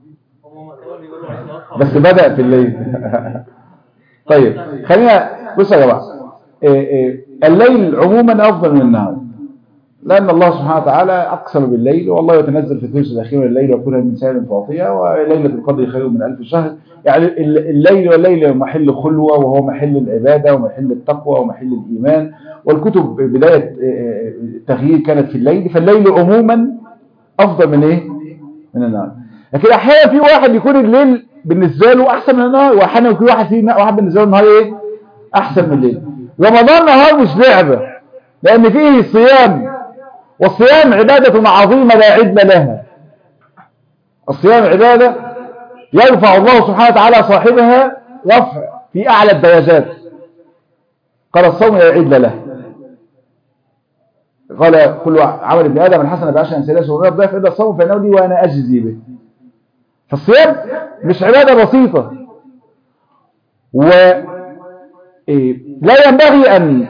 بس بدأ في الليل طيب خلينا بصوا يا جماعه الليل عموما افضل من النهار لأن الله سبحانه وتعالى أقسم بالليل والله يتنزل في الثلث الأخير من الليل وكلها من سائر فاطية وليلة القدر خير من ألف شهر يعني الليل والليل محل خلوة وهو محل العبادة ومحل التقوى ومحل الإيمان والكتب بداية التغيير كانت في الليل فالليل عموما أفضل من إيه؟ من النهار لكن أحيانا في واحد يكون الليل بالنسبة له أحسن من النهار وأحيانا يكون واحد في واحد بالنسبة له النهار إيه؟ أحسن من الليل رمضان نهار مش لعبة لأن فيه صيام والصيام عبادة عظيمة لا عدل لها الصيام عبادة يرفع الله سبحانه وتعالى صاحبها رفع في أعلى الدرجات قال الصوم لا عدل له قال كل عمل ابن آدم الحسنة بعشر أمثالها سبحانه ضعف إلا الصوم فإنه لي وأنا أجزي به فالصيام مش عبادة بسيطة ولا ينبغي أن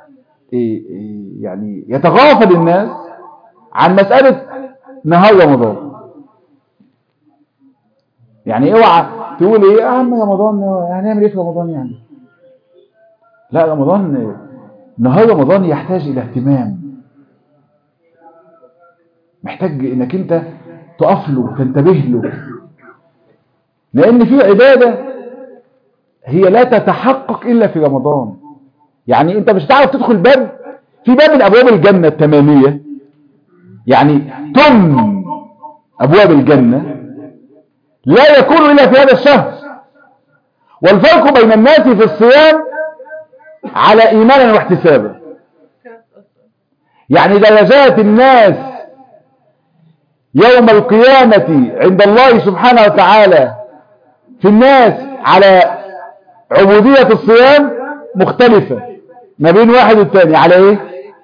يعني يتغافل الناس عن مسألة نهار رمضان يعني اوعى تقول ايه يا عم رمضان هنعمل ايه في رمضان يعني لا رمضان نهار رمضان يحتاج الى اهتمام محتاج انك انت تقف له تنتبه له لان في عبادة هي لا تتحقق الا في رمضان يعني انت مش هتعرف تدخل باب في باب من ابواب الجنة التمامية يعني تم ابواب الجنة لا يكون الا في هذا الشهر والفرق بين الناس في الصيام على إيمانا واحتسابا يعني درجات الناس يوم القيامة عند الله سبحانه وتعالى في الناس على عبودية الصيام مختلفة ما بين واحد والتاني على ايه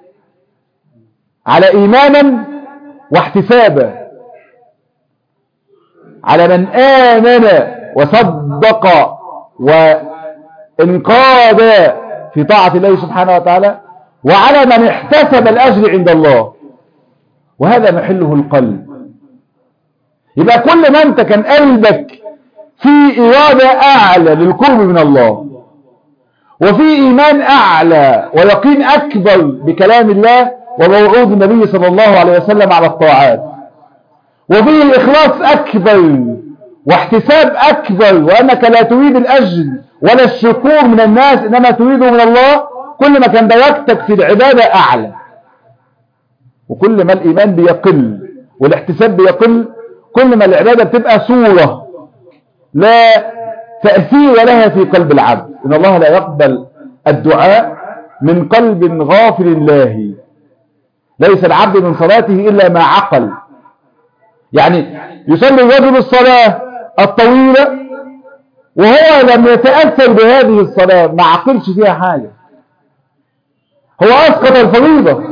على ايمانا واحتسابا على من آمن وصدق وانقاد في طاعة الله سبحانه وتعالى وعلى من احتسب الأجر عند الله وهذا محله القلب يبقى كل ما انت كان قلبك في إرادة أعلى للقرب من الله وفي إيمان أعلى ويقين أكبر بكلام الله وموعود النبي صلى الله عليه وسلم على الطاعات وفيه إخلاص أكبر واحتساب أكبر وأنك لا تريد الأجر ولا الشكور من الناس إنما تريده من الله كل ما كان درجتك في العبادة أعلى وكل ما الإيمان بيقل والاحتساب بيقل كل ما العبادة بتبقى صورة لا تأثير لها في قلب العبد إن الله لا يقبل الدعاء من قلب غافل الله ليس العبد من صلاته إلا ما عقل يعني يصلي الرجل الصلاة الطويلة وهو لم يتأثر بهذه الصلاة ما عقلش فيها حاجة هو أسقط الفريضة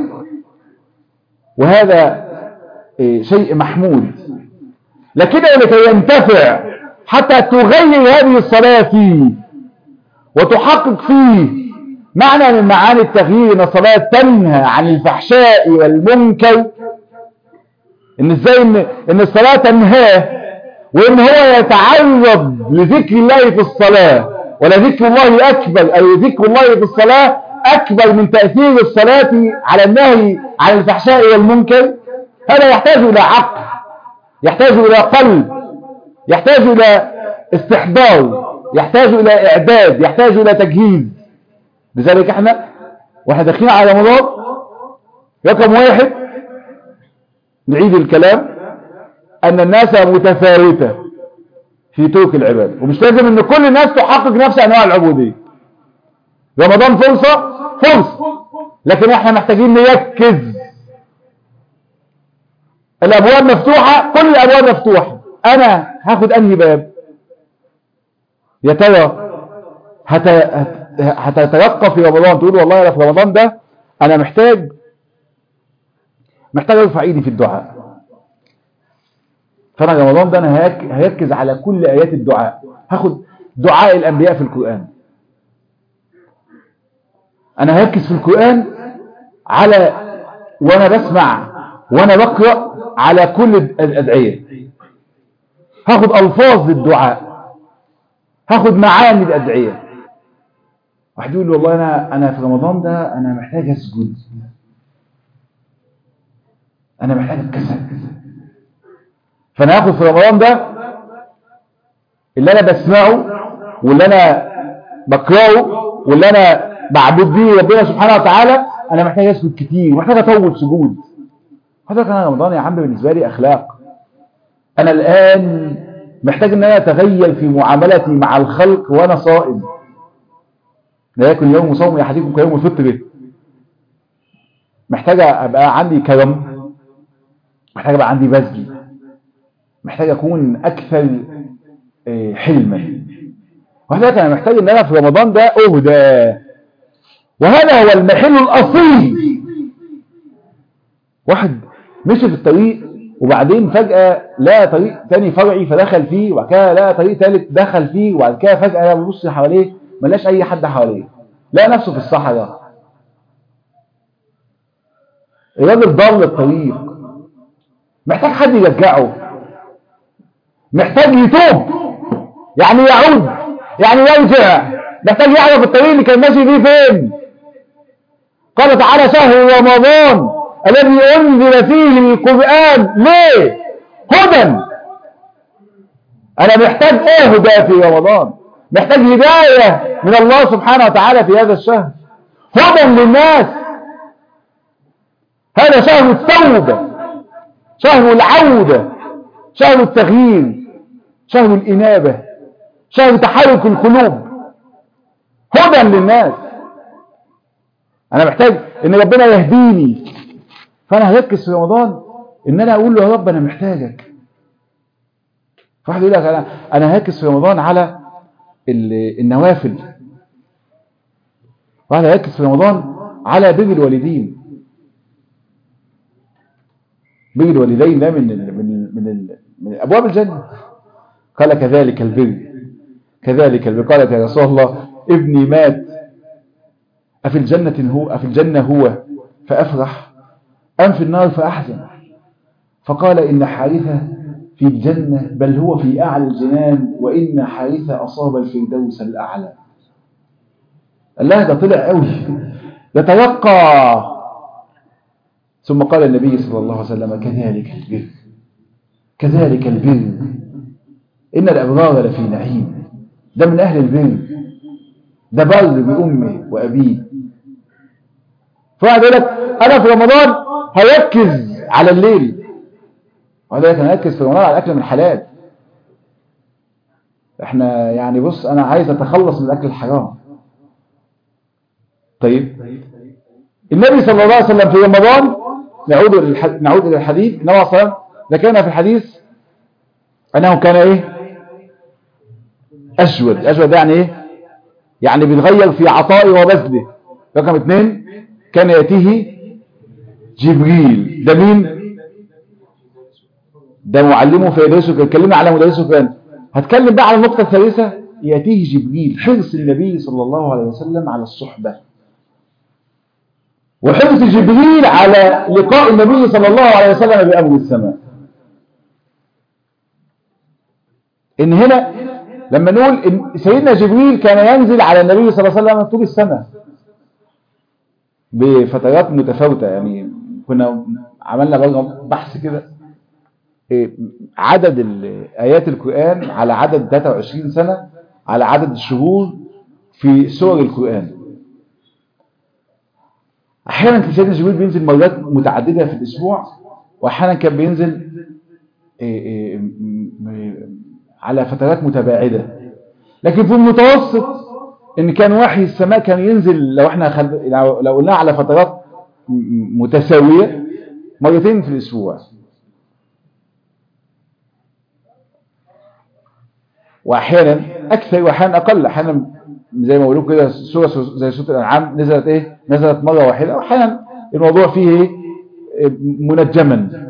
وهذا شيء محمود لكن لكي ينتفع حتى تغير هذه الصلاة فيه وتحقق فيه معنى من معاني التغيير ان الصلاة تنهى عن الفحشاء والمنكر ان ازاي ان, إن الصلاة تنهاه وان هو يتعرض لذكر الله في الصلاة ولا ذكر الله اكبر اي ذكر الله في الصلاة اكبر من تأثير الصلاة على النهي عن الفحشاء والمنكر هذا يحتاج الى عقل يحتاج الى قلب يحتاج الى استحضار يحتاج الى اعداد يحتاج الى تجهيز لذلك احنا واحنا داخلين على رمضان رقم واحد نعيد الكلام ان الناس متفاوتة في ترك العبادة ومش لازم ان كل الناس تحقق نفس انواع العبودية رمضان فرصة فرصة لكن احنا محتاجين نركز الابواب مفتوحة كل الابواب مفتوحة انا هاخد انهي باب يا ترى هتترقى في رمضان تقول والله انا في رمضان ده انا محتاج محتاج ارفع ايدي في الدعاء فانا رمضان ده انا هركز على كل ايات الدعاء هاخد دعاء الانبياء في القرآن انا هركز في القرآن على وانا بسمع وانا بقرأ على كل الادعية هاخد الفاظ الدعاء هاخد معاني الادعية واحد يقول لي والله انا انا في رمضان ده انا محتاج اسجد انا محتاج اتكسر فانا هاخد في رمضان ده اللي انا بسمعه واللي انا بقراه واللي انا بعبد بيه ربنا سبحانه وتعالى انا محتاج اسجد كتير محتاج اطول سجود هذا كان رمضان يا عم بالنسبه لي اخلاق انا الان محتاج ان انا اتغير في معاملتي مع الخلق وانا صائم لا يكن يوم صوم احدكم كيوم الفطر محتاج ابقى عندي كرم محتاج ابقى عندي بذل محتاج اكون اكثر حلما وهذا انا محتاج ان انا في رمضان ده اهدى وهذا هو المحل الاصيل واحد مشي في الطريق وبعدين فجأة لقى طريق تاني فرعي فدخل فيه وبعد كده لقى طريق تالت دخل فيه وبعد كده فجأة بيبص حواليه ملاش اي حد حواليه لقى نفسه في الصحراء الراجل ضل الطريق محتاج حد يرجعه محتاج يتوب يعني يعود يعني يرجع محتاج يعرف الطريق اللي كان ماشي فيه فين قال تعالى شهر رمضان الذي انزل فيه القرآن ليه هدى انا محتاج اهدى في رمضان محتاج هداية من الله سبحانه وتعالى في هذا الشهر هدى للناس هذا شهر التوبة شهر العودة شهر التغيير شهر الإنابة شهر تحرك القلوب هدى للناس انا محتاج ان ربنا يهديني فانا هركز في رمضان ان انا اقول له يا رب انا محتاجك فواحد يقول لك انا انا هركز في رمضان على النوافل واحد هيركز في رمضان على بر الوالدين بر الوالدين ده من ال من ال من, ال من ابواب الجنه قال كذلك البر كذلك البر قالت يا رسول الله ابني مات أفي الجنة هو أفي الجنة هو فأفرح أم في النار فأحزن فقال إن حارثة في الجنة بل هو في أعلى الجنان وإن حارثة أصاب الفردوس الأعلى الله ده طلع قوي يتوقع ثم قال النبي صلى الله عليه وسلم كذلك البر كذلك البر إن الأبرار لفي نعيم ده من أهل البر ده بر بأمه وأبيه فواحد يقول لك أنا في رمضان هركز على الليل وهذا لك أنا هركز في رمضان على الأكل من الحلال احنا يعني بص أنا عايز أتخلص من الأكل الحرام طيب النبي صلى الله عليه وسلم في رمضان نعود للحديث نعود الى الحديث النبي صلى الله عليه وسلم ذكرنا في الحديث انه كان ايه اشود اشود ده يعني ايه يعني بيتغير في عطائه وبذله رقم اثنين كان ياتيه جبريل ده مين ده معلمه فيدرسه اتكلمنا على مدرسه كان هتكلم بقى على النقطه الثالثه ياتيه جبريل حرص النبي صلى الله عليه وسلم على الصحبه وحرص جبريل على لقاء النبي صلى الله عليه وسلم بأمر السماء إن هنا لما نقول إن سيدنا جبريل كان ينزل على النبي صلى الله عليه وسلم طول السنة بفترات متفاوتة يعني كنا عملنا بقى بحث كده عدد آيات القرآن على عدد 23 سنة على عدد الشهور في سور القرآن احيانا كان سيدنا جبريل بينزل مرات متعدده في الاسبوع واحيانا كان بينزل على فترات متباعده لكن في المتوسط ان كان وحي السماء كان ينزل لو احنا خل... لو قلنا على فترات متساويه مرتين في الاسبوع واحيانا اكثر واحيانا اقل احيانا زي ما بقولوا كده سوره زي سوره الانعام نزلت ايه نزلت مره واحده واحيانا الموضوع فيه ايه منجما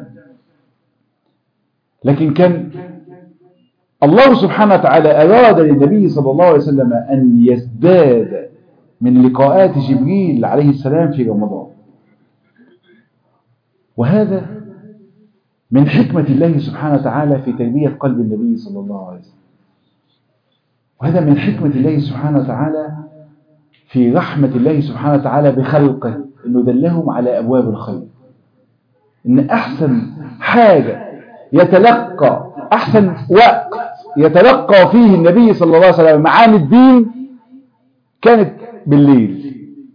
لكن كان الله سبحانه وتعالى اراد للنبي صلى الله عليه وسلم ان يزداد من لقاءات جبريل عليه السلام في رمضان وهذا من حكمة الله سبحانه وتعالى في تربية قلب النبي صلى الله عليه وسلم وهذا من حكمة الله سبحانه وتعالى في رحمة الله سبحانه وتعالى بخلقه انه دلهم على ابواب الخير ان احسن حاجة يتلقى احسن وقت يتلقى فيه النبي صلى الله عليه وسلم معاني الدين كانت بالليل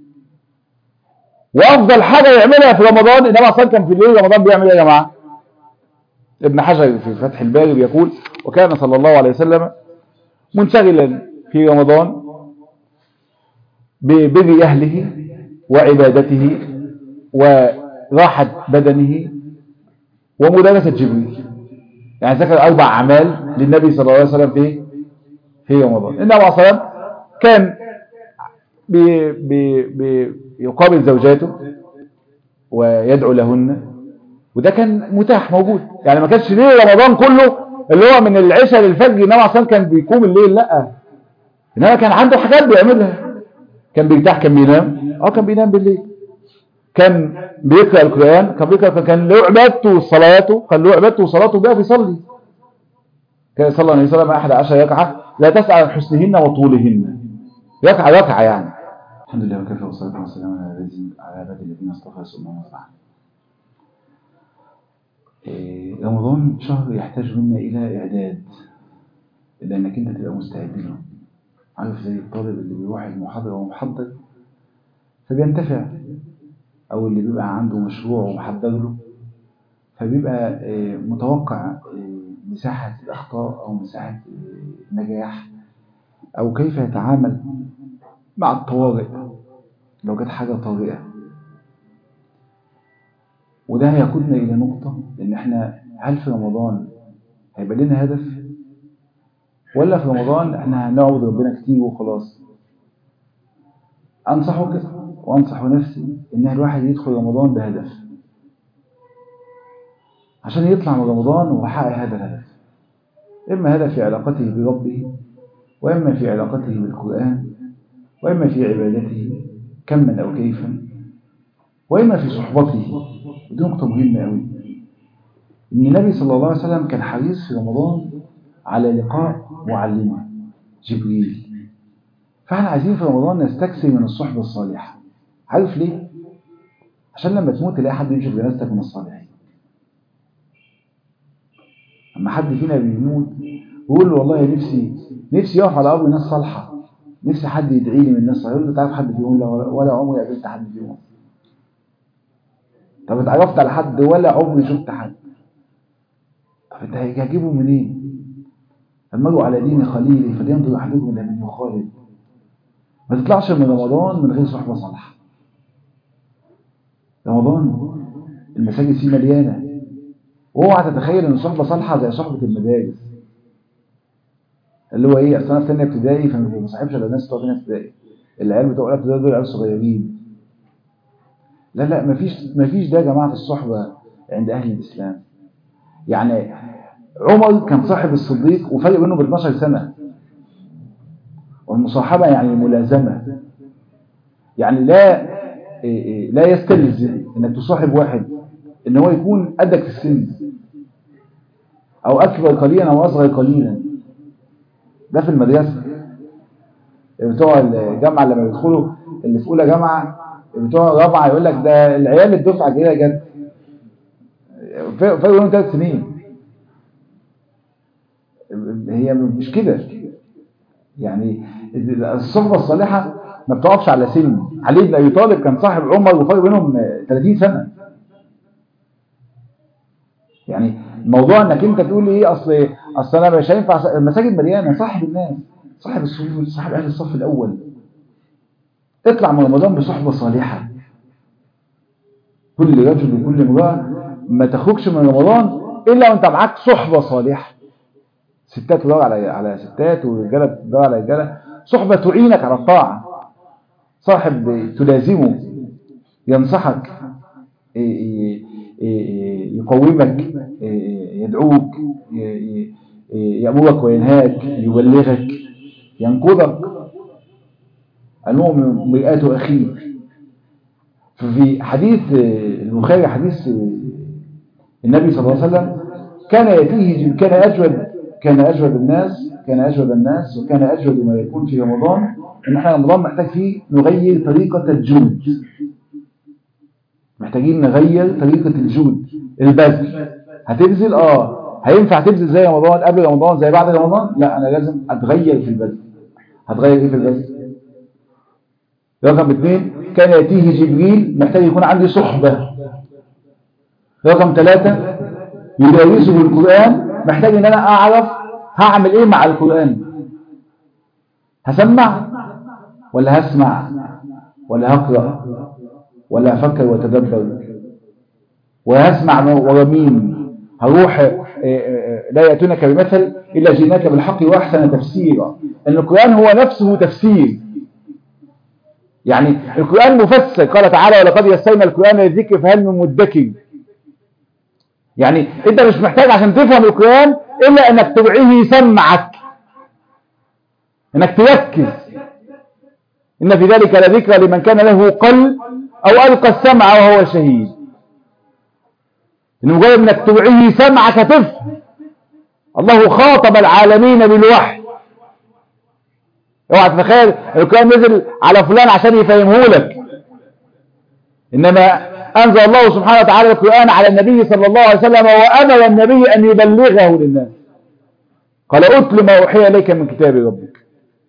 وافضل حاجة يعملها في رمضان انما اصلا كان في الليل رمضان بيعمل ايه يا جماعة ابن حجر في فتح الباري بيقول وكان صلى الله عليه وسلم منشغلا في رمضان ببر أهله وعبادته وراحة بدنه ومدرسة جبريل يعني ذكر أربع أعمال للنبي صلى الله عليه وسلم في في رمضان النبي صلى الله عليه وسلم كان بي بي بي يقابل زوجاته ويدعو لهن وده كان متاح موجود يعني ما كانش ليه رمضان كله اللي هو من العشاء للفجر النبي عليه كان بيقوم الليل لا انما كان عنده حاجات بيعملها كان بيرتاح كان بينام اه كان بينام بالليل كان بيقرا القران كان بيقرا كان له عبادته وصلاته كان له عبادته وصلاته بقى بيصلي كان صلى النبي صلى الله عليه وسلم 11 ركعه لا تسال عن حسنهن وطولهن ركعه ركعه يعني الحمد لله وكفى والصلاه والسلام على الذين على عباد الذين اصطفى سبحانه وتعالى رمضان شهر يحتاج منا إلى إعداد إلى أنك أنت تبقى مستعد له عارف زي الطالب اللي بيروح المحاضرة ومحضر فبينتفع أو اللي بيبقى عنده مشروع ومحضر له فبيبقى متوقع مساحة الأخطاء أو مساحة النجاح أو كيف يتعامل مع الطوارئ لو جت حاجة طارئة وده هيقودنا إلى نقطة إن إحنا هل في رمضان هيبقى لنا هدف ولا في رمضان إحنا هنعبد ربنا كتير وخلاص أنصحك وأنصح نفسي إن الواحد يدخل رمضان بهدف عشان يطلع من رمضان ويحقق هذا الهدف إما هدف في علاقته بربه وإما في علاقته بالقرآن وإما في عبادته كما أو كيفا وإما في صحبته ودي نقطة مهمة أوي إن النبي صلى الله عليه وسلم كان حريص في رمضان على لقاء معلمه جبريل فاحنا عايزين في رمضان نستكثر من الصحبة الصالحة عارف ليه؟ عشان لما تموت تلاقي حد يمشي بجنازتك من الصالحين اما حد فينا بيموت ويقول له والله نفسي نفسي يقف على قبر ناس صالحه نفسي حد يدعي لي من الناس صالحه يقول له تعرف حد فيهم لا ولا عمري قابلت حد فيهم طب اتعرفت على حد ولا عمري شفت حد طب انت هتجيبه منين المرء على دين خليله فلينظر احدكم الى من يخالد ما تطلعش من رمضان من غير صحبه صالحه رمضان المساجد فيه مليانه اوعى تتخيل ان صحبه صالحه زي صحبه المدارس اللي هو ايه اصل انا في ثانيه ابتدائي فما بصاحبش الا الناس بتوع ثانيه ابتدائي العيال بتوع اولى ابتدائي دول عيال صغيرين لا لا مفيش مفيش ده يا جماعه في الصحبه عند اهل الاسلام يعني عمر كان صاحب الصديق وفرق بينه ب 12 سنه والمصاحبه يعني الملازمه يعني لا لا يستلزم انك تصاحب واحد ان هو يكون قدك في السن او اكبر قليلا او اصغر قليلا ده في المدرسه بتوع الجامعه لما بيدخلوا اللي في اولى جامعه بتوع رابعه يقول لك ده العيال الدفعه الجديده جت فرق بينهم ثلاث سنين هي مش كده يعني الصحبه الصالحه ما بتقفش على سن علي بن ابي طالب كان صاحب عمر وفرق بينهم 30 سنه يعني موضوع انك انت تقول ايه اصل اصل انا مش هينفع المساجد مليانه صاحب الناس صاحب الصفوف صاحب اهل الصف الاول اطلع من رمضان بصحبه صالحه كل رجل وكل امراه ما تخرجش من رمضان الا وانت معاك صحبه صالحه ستات تدور على على ستات ورجاله تدور على رجاله صحبه تعينك على الطاعه صاحب تلازمه ينصحك يقومك يدعوك يأمرك وينهاك يبلغك ينقذك المؤمن مرآة أخيه ففي حديث البخاري حديث النبي صلى الله عليه وسلم كان يأتيه كان أجود كان أجود الناس كان أجود الناس وكان أجود ما يكون في رمضان إن احنا رمضان محتاج فيه نغير طريقة الجود محتاجين نغير طريقة الجود البذل هتبذل اه هينفع تبذل زي رمضان قبل رمضان زي بعد رمضان لا انا لازم اتغير في البذل هتغير ايه في البذل رقم اثنين كان يأتيه جبريل محتاج يكون عندي صحبة رقم ثلاثة يدرسه القرآن محتاج ان انا اعرف هعمل ايه مع القرآن هسمع ولا هسمع ولا هقرأ ولا أفكر وتدبر وهسمع ورا مين هروح لا يأتونك بمثل إلا جئناك بالحق وأحسن تفسيرا أن القرآن هو نفسه تفسير يعني القرآن مفسر قال تعالى ولقد يسرنا القرآن للذكر فهل من مدكر يعني انت مش محتاج عشان تفهم القرآن إلا أنك تبعيه يسمعك أنك تركز إن في ذلك لذكرى لمن كان له قلب أو ألقى السمع وهو شهيد إن مجرد أنك تبعيه سمعك تفهم الله خاطب العالمين بالوحي اوعى تتخيل القرآن نزل على فلان عشان يفهمه لك إنما أنزل الله سبحانه وتعالى القرآن على النبي صلى الله عليه وسلم وأمر النبي أن يبلغه للناس قال أتل ما أوحي إليك من كتاب ربك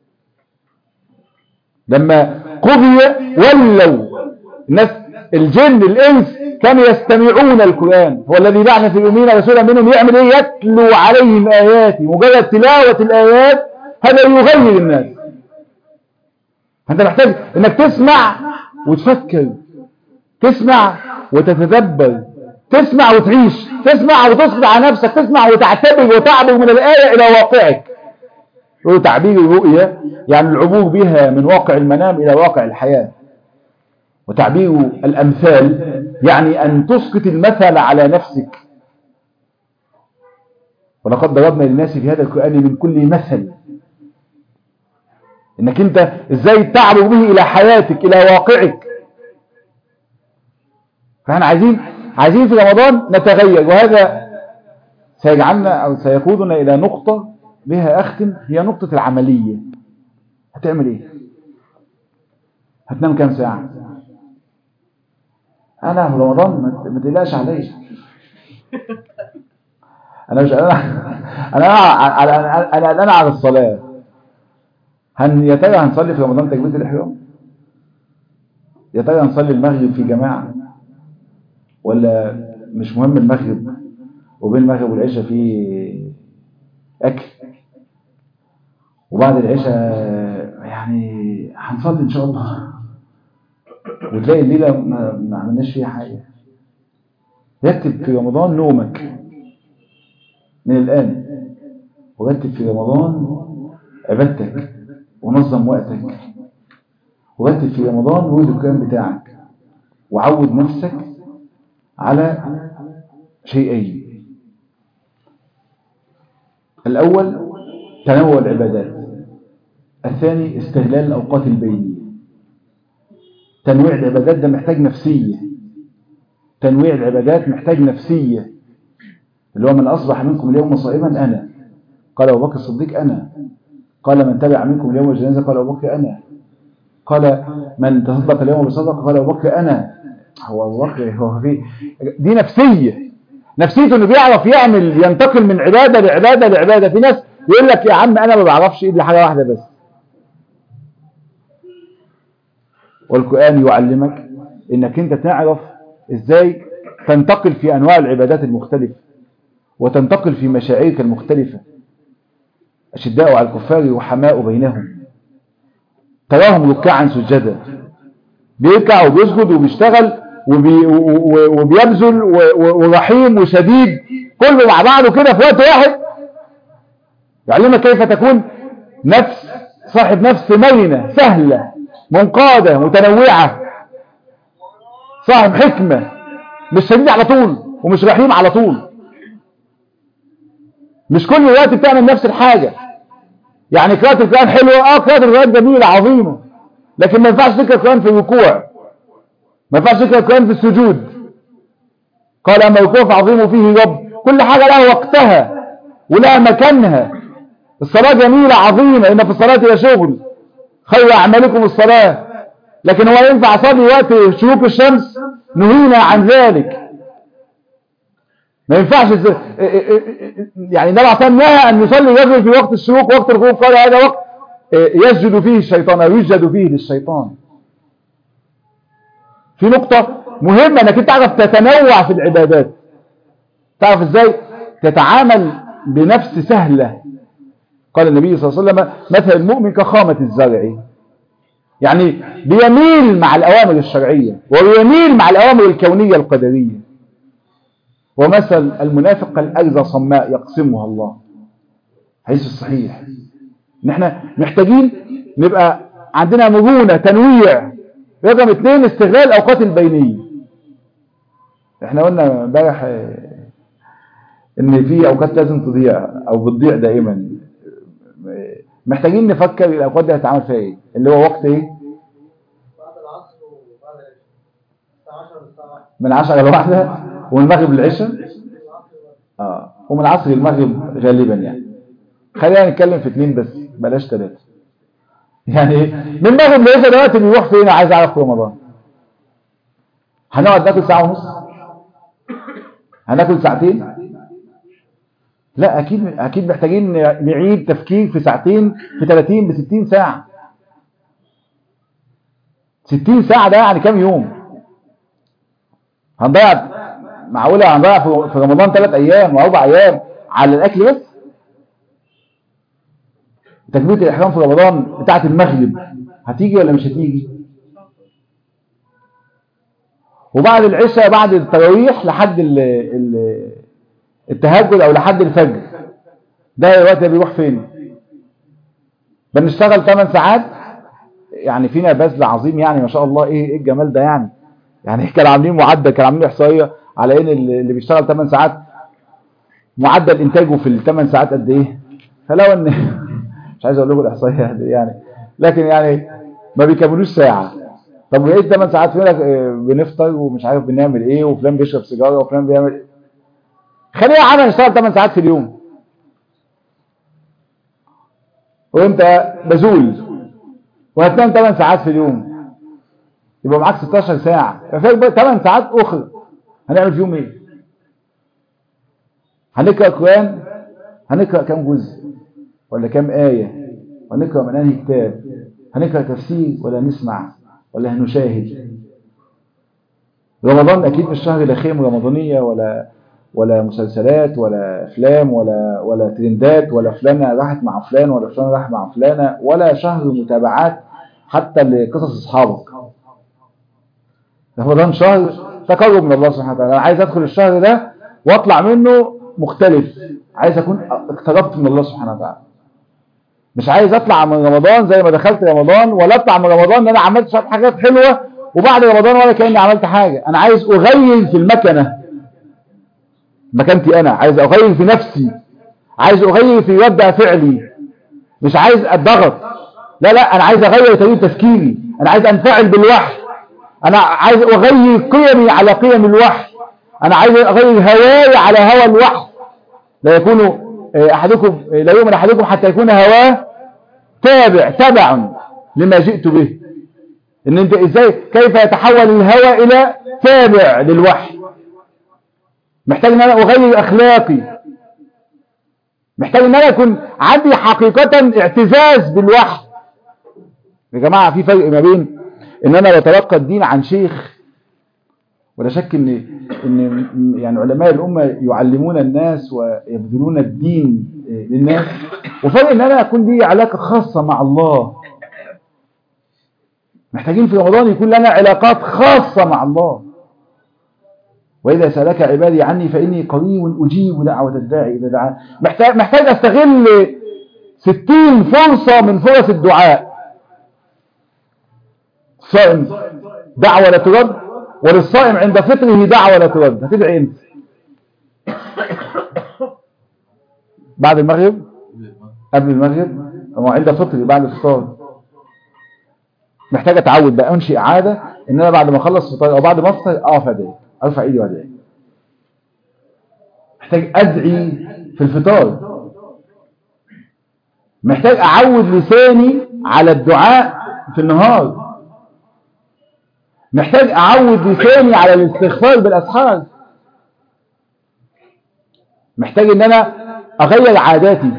لما قضي ولوا الناس الجن الإنس كانوا يستمعون القرآن هو الذي بعث في الأمين رسولا منهم يعمل إيه يتلو عليهم آياته مجرد تلاوة الآيات هذا يغير الناس أنت محتاج أنك تسمع وتفكر تسمع وتتدبر تسمع وتعيش تسمع وتسقط على نفسك تسمع وتعتبر وتعبر من الآية إلى واقعك يقولوا تعبير الرؤية يعني العبور بها من واقع المنام إلى واقع الحياة وتعبير الأمثال يعني أن تسقط المثل على نفسك ولقد ضربنا للناس في هذا القرآن من كل مثل انك انت ازاي تعبر به الى حياتك الى واقعك فاحنا عايزين عايزين في رمضان نتغير وهذا سيجعلنا او سيقودنا الى نقطة بها اختم هي نقطة العملية هتعمل ايه هتنام كام ساعة انا في رمضان ما تقلقش عليا انا مش انا انا انا انا انا على الصلاه هن يا ترى هنصلي في رمضان تكبيره الاحرام يا ترى هنصلي المغرب في جماعه ولا مش مهم المغرب وبين المغرب والعشاء في اكل وبعد العشاء يعني هنصلي ان شاء الله وتلاقي الليله ما عملناش فيها حاجه يكتب في رمضان نومك من الآن ورتب في رمضان عبادتك ونظم وقتك ورتب في رمضان ورد القيام بتاعك وعود نفسك على شيئين الأول تنوع العبادات الثاني استغلال الأوقات البينية تنويع العبادات ده محتاج نفسية تنويع العبادات محتاج نفسية اللي هو من أصبح منكم اليوم صائما أنا قال أبو بكر الصديق أنا قال من تبع منكم اليوم الجنازة قال أبو بكر أنا قال من تصدق اليوم بصدقه قال أبو بكر أنا هو أبو بكر هو في دي نفسية نفسيته انه بيعرف يعمل ينتقل من عبادة لعبادة لعبادة في ناس يقول لك يا عم أنا ما بعرفش إلا حاجة واحدة بس والقرآن يعلمك انك انت تعرف ازاي تنتقل في انواع العبادات المختلفة وتنتقل في مشاعرك المختلفة أشداء على الكفار وحماء بينهم تراهم ركعا سجدا بيركع وبيسجد وبيشتغل وبي وبيبذل ورحيم وشديد كله مع بعضه كده في وقت واحد يعلمك كيف تكون نفس صاحب نفس مرنة سهلة منقادة متنوعة صاحب حكمة مش شديد على طول ومش رحيم على طول مش كل الوقت بتعمل نفس الحاجة يعني قراءة القرآن حلوة اه قراءة القرآن جميلة عظيمة لكن ما ينفعش تقرأ القرآن في الركوع ما ينفعش تقرأ القرآن في السجود قال أما الركوع فعظيم فيه رب كل حاجة لها وقتها ولها مكانها الصلاة جميلة عظيمة إن في الصلاة هي شغل خير أعمالكم الصلاة لكن هو ينفع أصلي وقت شروق الشمس نهينا عن ذلك ما ينفعش يعني النبي عليه نهى أن يصلي الرجل في وقت الشروق وقت الغروب قال هذا وقت يسجد فيه الشيطان أو يسجد فيه للشيطان في نقطة مهمة أنك تعرف تتنوع في العبادات تعرف إزاي تتعامل بنفس سهلة قال النبي صلى الله عليه وسلم مثل المؤمن كخامة الزرع يعني بيميل مع الأوامر الشرعية وبيميل مع الأوامر الكونية القدرية ومثل المنافق كالأرزة صماء يقسمها الله حديث الصحيح نحن محتاجين نبقى عندنا مرونة تنويع رقم اثنين استغلال الأوقات البينية احنا قلنا امبارح ان في اوقات لازم تضيع او بتضيع دائما محتاجين نفكر الاوقات دي هتتعامل فيها ايه اللي هو وقت ايه بعد العصر وبعد العشاء الساعة 10 للساعة من 10 لواحدة ومن المغرب للعشاء اه ومن العصر للمغرب غالبا يعني خلينا نتكلم في اثنين بس بلاش ثلاثة يعني ايه من المغرب للعشاء دلوقتي بيروح فين عايز اعرف في رمضان هنقعد ناكل ساعة ونص هناكل ساعتين لا اكيد اكيد محتاجين نعيد تفكير في ساعتين في 30 ب 60 ساعة 60 ساعة ده يعني كام يوم هنضيع معقولة هنضيع في رمضان ثلاث ايام واربع ايام على الاكل بس تكبيرة الاحرام في رمضان بتاعة المغرب هتيجي ولا مش هتيجي وبعد العشاء بعد التراويح لحد ال ال التهجد او لحد الفجر ده الوقت ده بيروح فين بنشتغل 8 ساعات يعني فينا بذل عظيم يعني ما شاء الله ايه ايه الجمال ده يعني يعني كانوا عاملين معدل كانوا عاملين احصائيه على ان اللي بيشتغل 8 ساعات معدل انتاجه في ال 8 ساعات قد ايه فلو ان مش عايز اقول لكم الاحصائيه دي يعني لكن يعني ما بيكملوش ساعه طب وايه 8 ساعات فين بنفطر ومش عارف بنعمل ايه وفلان بيشرب سيجاره وفلان بيعمل إيه. خلينا عمل نشتغل 8 ساعات في اليوم وانت بزول وهتنام 8 ساعات في اليوم يبقى معاك 16 ساعة ففيك بقى 8 ساعات أخرى هنعمل فيهم إيه؟ هنقرأ قرآن هنقرأ كام جزء ولا كام آية ونقرأ من أنهي كتاب هنقرأ تفسير ولا نسمع ولا هنشاهد رمضان أكيد مش شهر لا خيم رمضانية ولا ولا مسلسلات ولا افلام ولا ولا ترندات ولا فلانه راحت مع فلان ولا فلان راح مع فلانه ولا شهر متابعات حتى لقصص اصحابك رمضان شهر تقرب من الله سبحانه وتعالى انا عايز ادخل الشهر ده واطلع منه مختلف عايز اكون اقتربت من الله سبحانه وتعالى مش عايز اطلع من رمضان زي ما دخلت رمضان ولا اطلع من رمضان ان انا عملت شويه حاجات حلوه وبعد رمضان ولا كاني عملت حاجه انا عايز اغير في المكنه مكانتي انا عايز اغير في نفسي عايز اغير في مبدا فعلي مش عايز اتضغط لا لا انا عايز اغير طريقه تفكيري انا عايز انفعل بالوحي انا عايز اغير قيمي على قيم الوحي انا عايز اغير هواي على هوى الوحي لا يكون احدكم لا يؤمن احدكم حتى يكون هواه تابع تبع لما جئت به ان انت ازاي كيف يتحول الهوى الى تابع للوحي محتاج ان انا اغير اخلاقي محتاج ان انا اكون عندي حقيقة اعتزاز بالوحي يا جماعة في فرق ما بين ان انا بتلقى الدين عن شيخ ولا شك ان ان يعني علماء الامه يعلمون الناس ويبذلون الدين للناس وفرق ان انا اكون لي علاقه خاصه مع الله محتاجين في رمضان يكون لنا علاقات خاصه مع الله وإذا سألك عبادي عني فإني قريب أجيب دعوة الداعي إذا دعا محتاج, محتاج أستغل ستين فرصة من فرص الدعاء الصائم دعوة لا ترد وللصائم عند فطره دعوة لا ترد هتدعي انت بعد المغرب قبل المغرب هو عند فطري بعد الفطار محتاج اتعود بقى انشئ عاده ان انا بعد ما اخلص فطار او بعد ما افطر اقف ادعي ارفع ايدي وادعي محتاج ادعي في الفطار محتاج اعود لساني على الدعاء في النهار محتاج اعود لساني على الاستغفار بالاسحار محتاج ان انا اغير عاداتي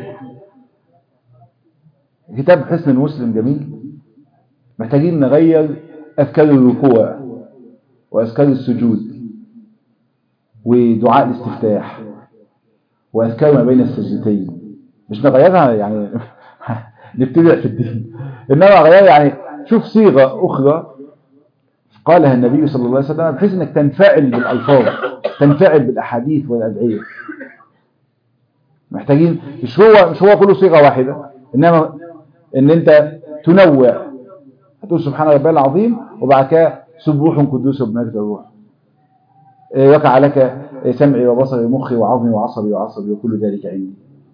كتاب حسن المسلم جميل محتاجين نغير اذكار الركوع واذكار السجود ودعاء الاستفتاح واذكار ما بين السجدتين مش نغيرها يعني نبتدع في الدين انما غير يعني شوف صيغه اخرى قالها النبي صلى الله عليه وسلم بحيث انك تنفعل بالالفاظ تنفعل بالاحاديث والادعيه محتاجين مش هو مش هو كله صيغه واحده انما ان انت تنوع هتقول سبحان ربي العظيم وبعد كده سبوح قدوس بمجد الروح وقع لك سمعي وبصري ومخي وعظمي وعصبي وعصبي وكل ذلك عندي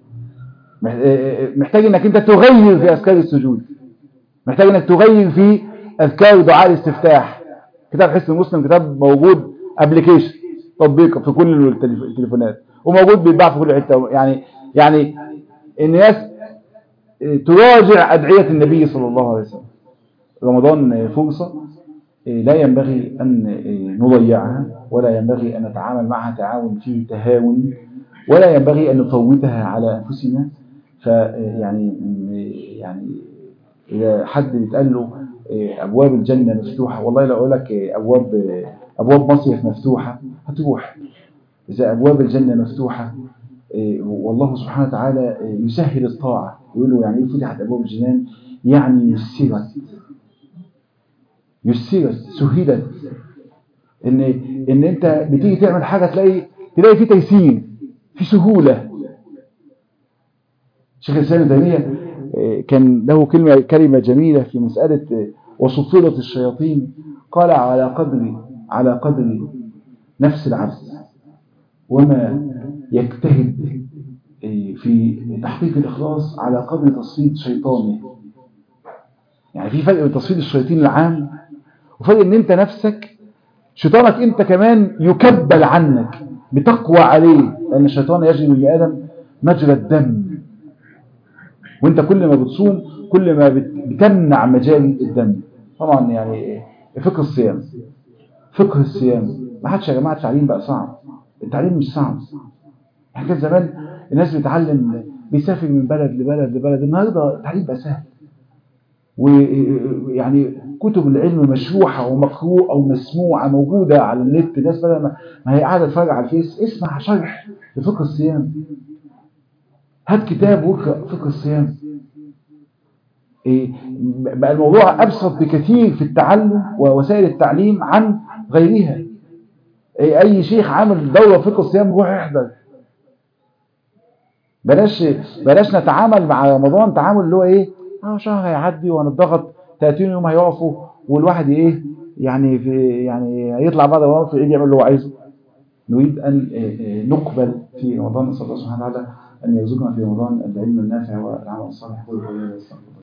محتاج انك انت تغير في اذكار السجود محتاج انك تغير في اذكار دعاء الاستفتاح كتاب حسن المسلم كتاب موجود ابلكيشن تطبيق في كل التليفونات وموجود بيتباع في كل حته يعني يعني الناس تراجع ادعيه النبي صلى الله عليه وسلم رمضان فرصه لا ينبغي أن نضيعها ولا ينبغي أن نتعامل معها تعاون فيه تهاون ولا ينبغي أن نفوتها على أنفسنا فيعني يعني إذا حد بيتقال له أبواب الجنة مفتوحة والله لو أقول لك أبواب أبواب مصيف مفتوحة هتروح إذا أبواب الجنة مفتوحة والله سبحانه وتعالى يسهل الطاعة يقول له يعني إيه فتحت أبواب الجنان يعني يسرت يسرت سهلت ان ان انت بتيجي تعمل حاجه تلاقي تلاقي في تيسير في سهوله شيخ الاسلام ابن تيميه كان له كلمه كلمه جميله في مساله وسطلت الشياطين قال على قدر على قدر نفس العبد وما يجتهد في تحقيق الإخلاص على قدر تصفيد شيطانه يعني في فرق بين تصفيد الشياطين العام وفرق ان انت نفسك شيطانك انت كمان يكبل عنك بتقوى عليه لان الشيطان يجري من ادم مجرى الدم وانت كل ما بتصوم كل ما بتمنع مجاري الدم طبعا يعني فقه الصيام فقه الصيام ما حدش يا جماعه التعليم بقى صعب التعليم مش صعب يعني كان زمان الناس بتتعلم بيسافر من بلد لبلد لبلد النهارده التعليم بقى سهل ويعني كتب العلم مشروحة ومقروءة ومسموعة موجودة على النت الناس بدل ما هي قاعدة تتفرج على الفيس اسمع شرح لفقه الصيام هات كتاب واقرأ فقه الصيام إيه بقى الموضوع أبسط بكثير في التعلم ووسائل التعليم عن غيرها إيه أي شيخ عامل دورة فقه الصيام روح يحضر بلاش بلاش نتعامل مع رمضان تعامل اللي هو ايه اه شهر هيعدي وهنضغط 30 يوم هيقفوا والواحد ايه يعني في يعني هيطلع بعد رمضان في العيد يعمل اللي هو عايزه نريد ان نقبل في رمضان نسال الله سبحانه وتعالى ان يرزقنا في رمضان العلم النافع والعمل الصالح والخير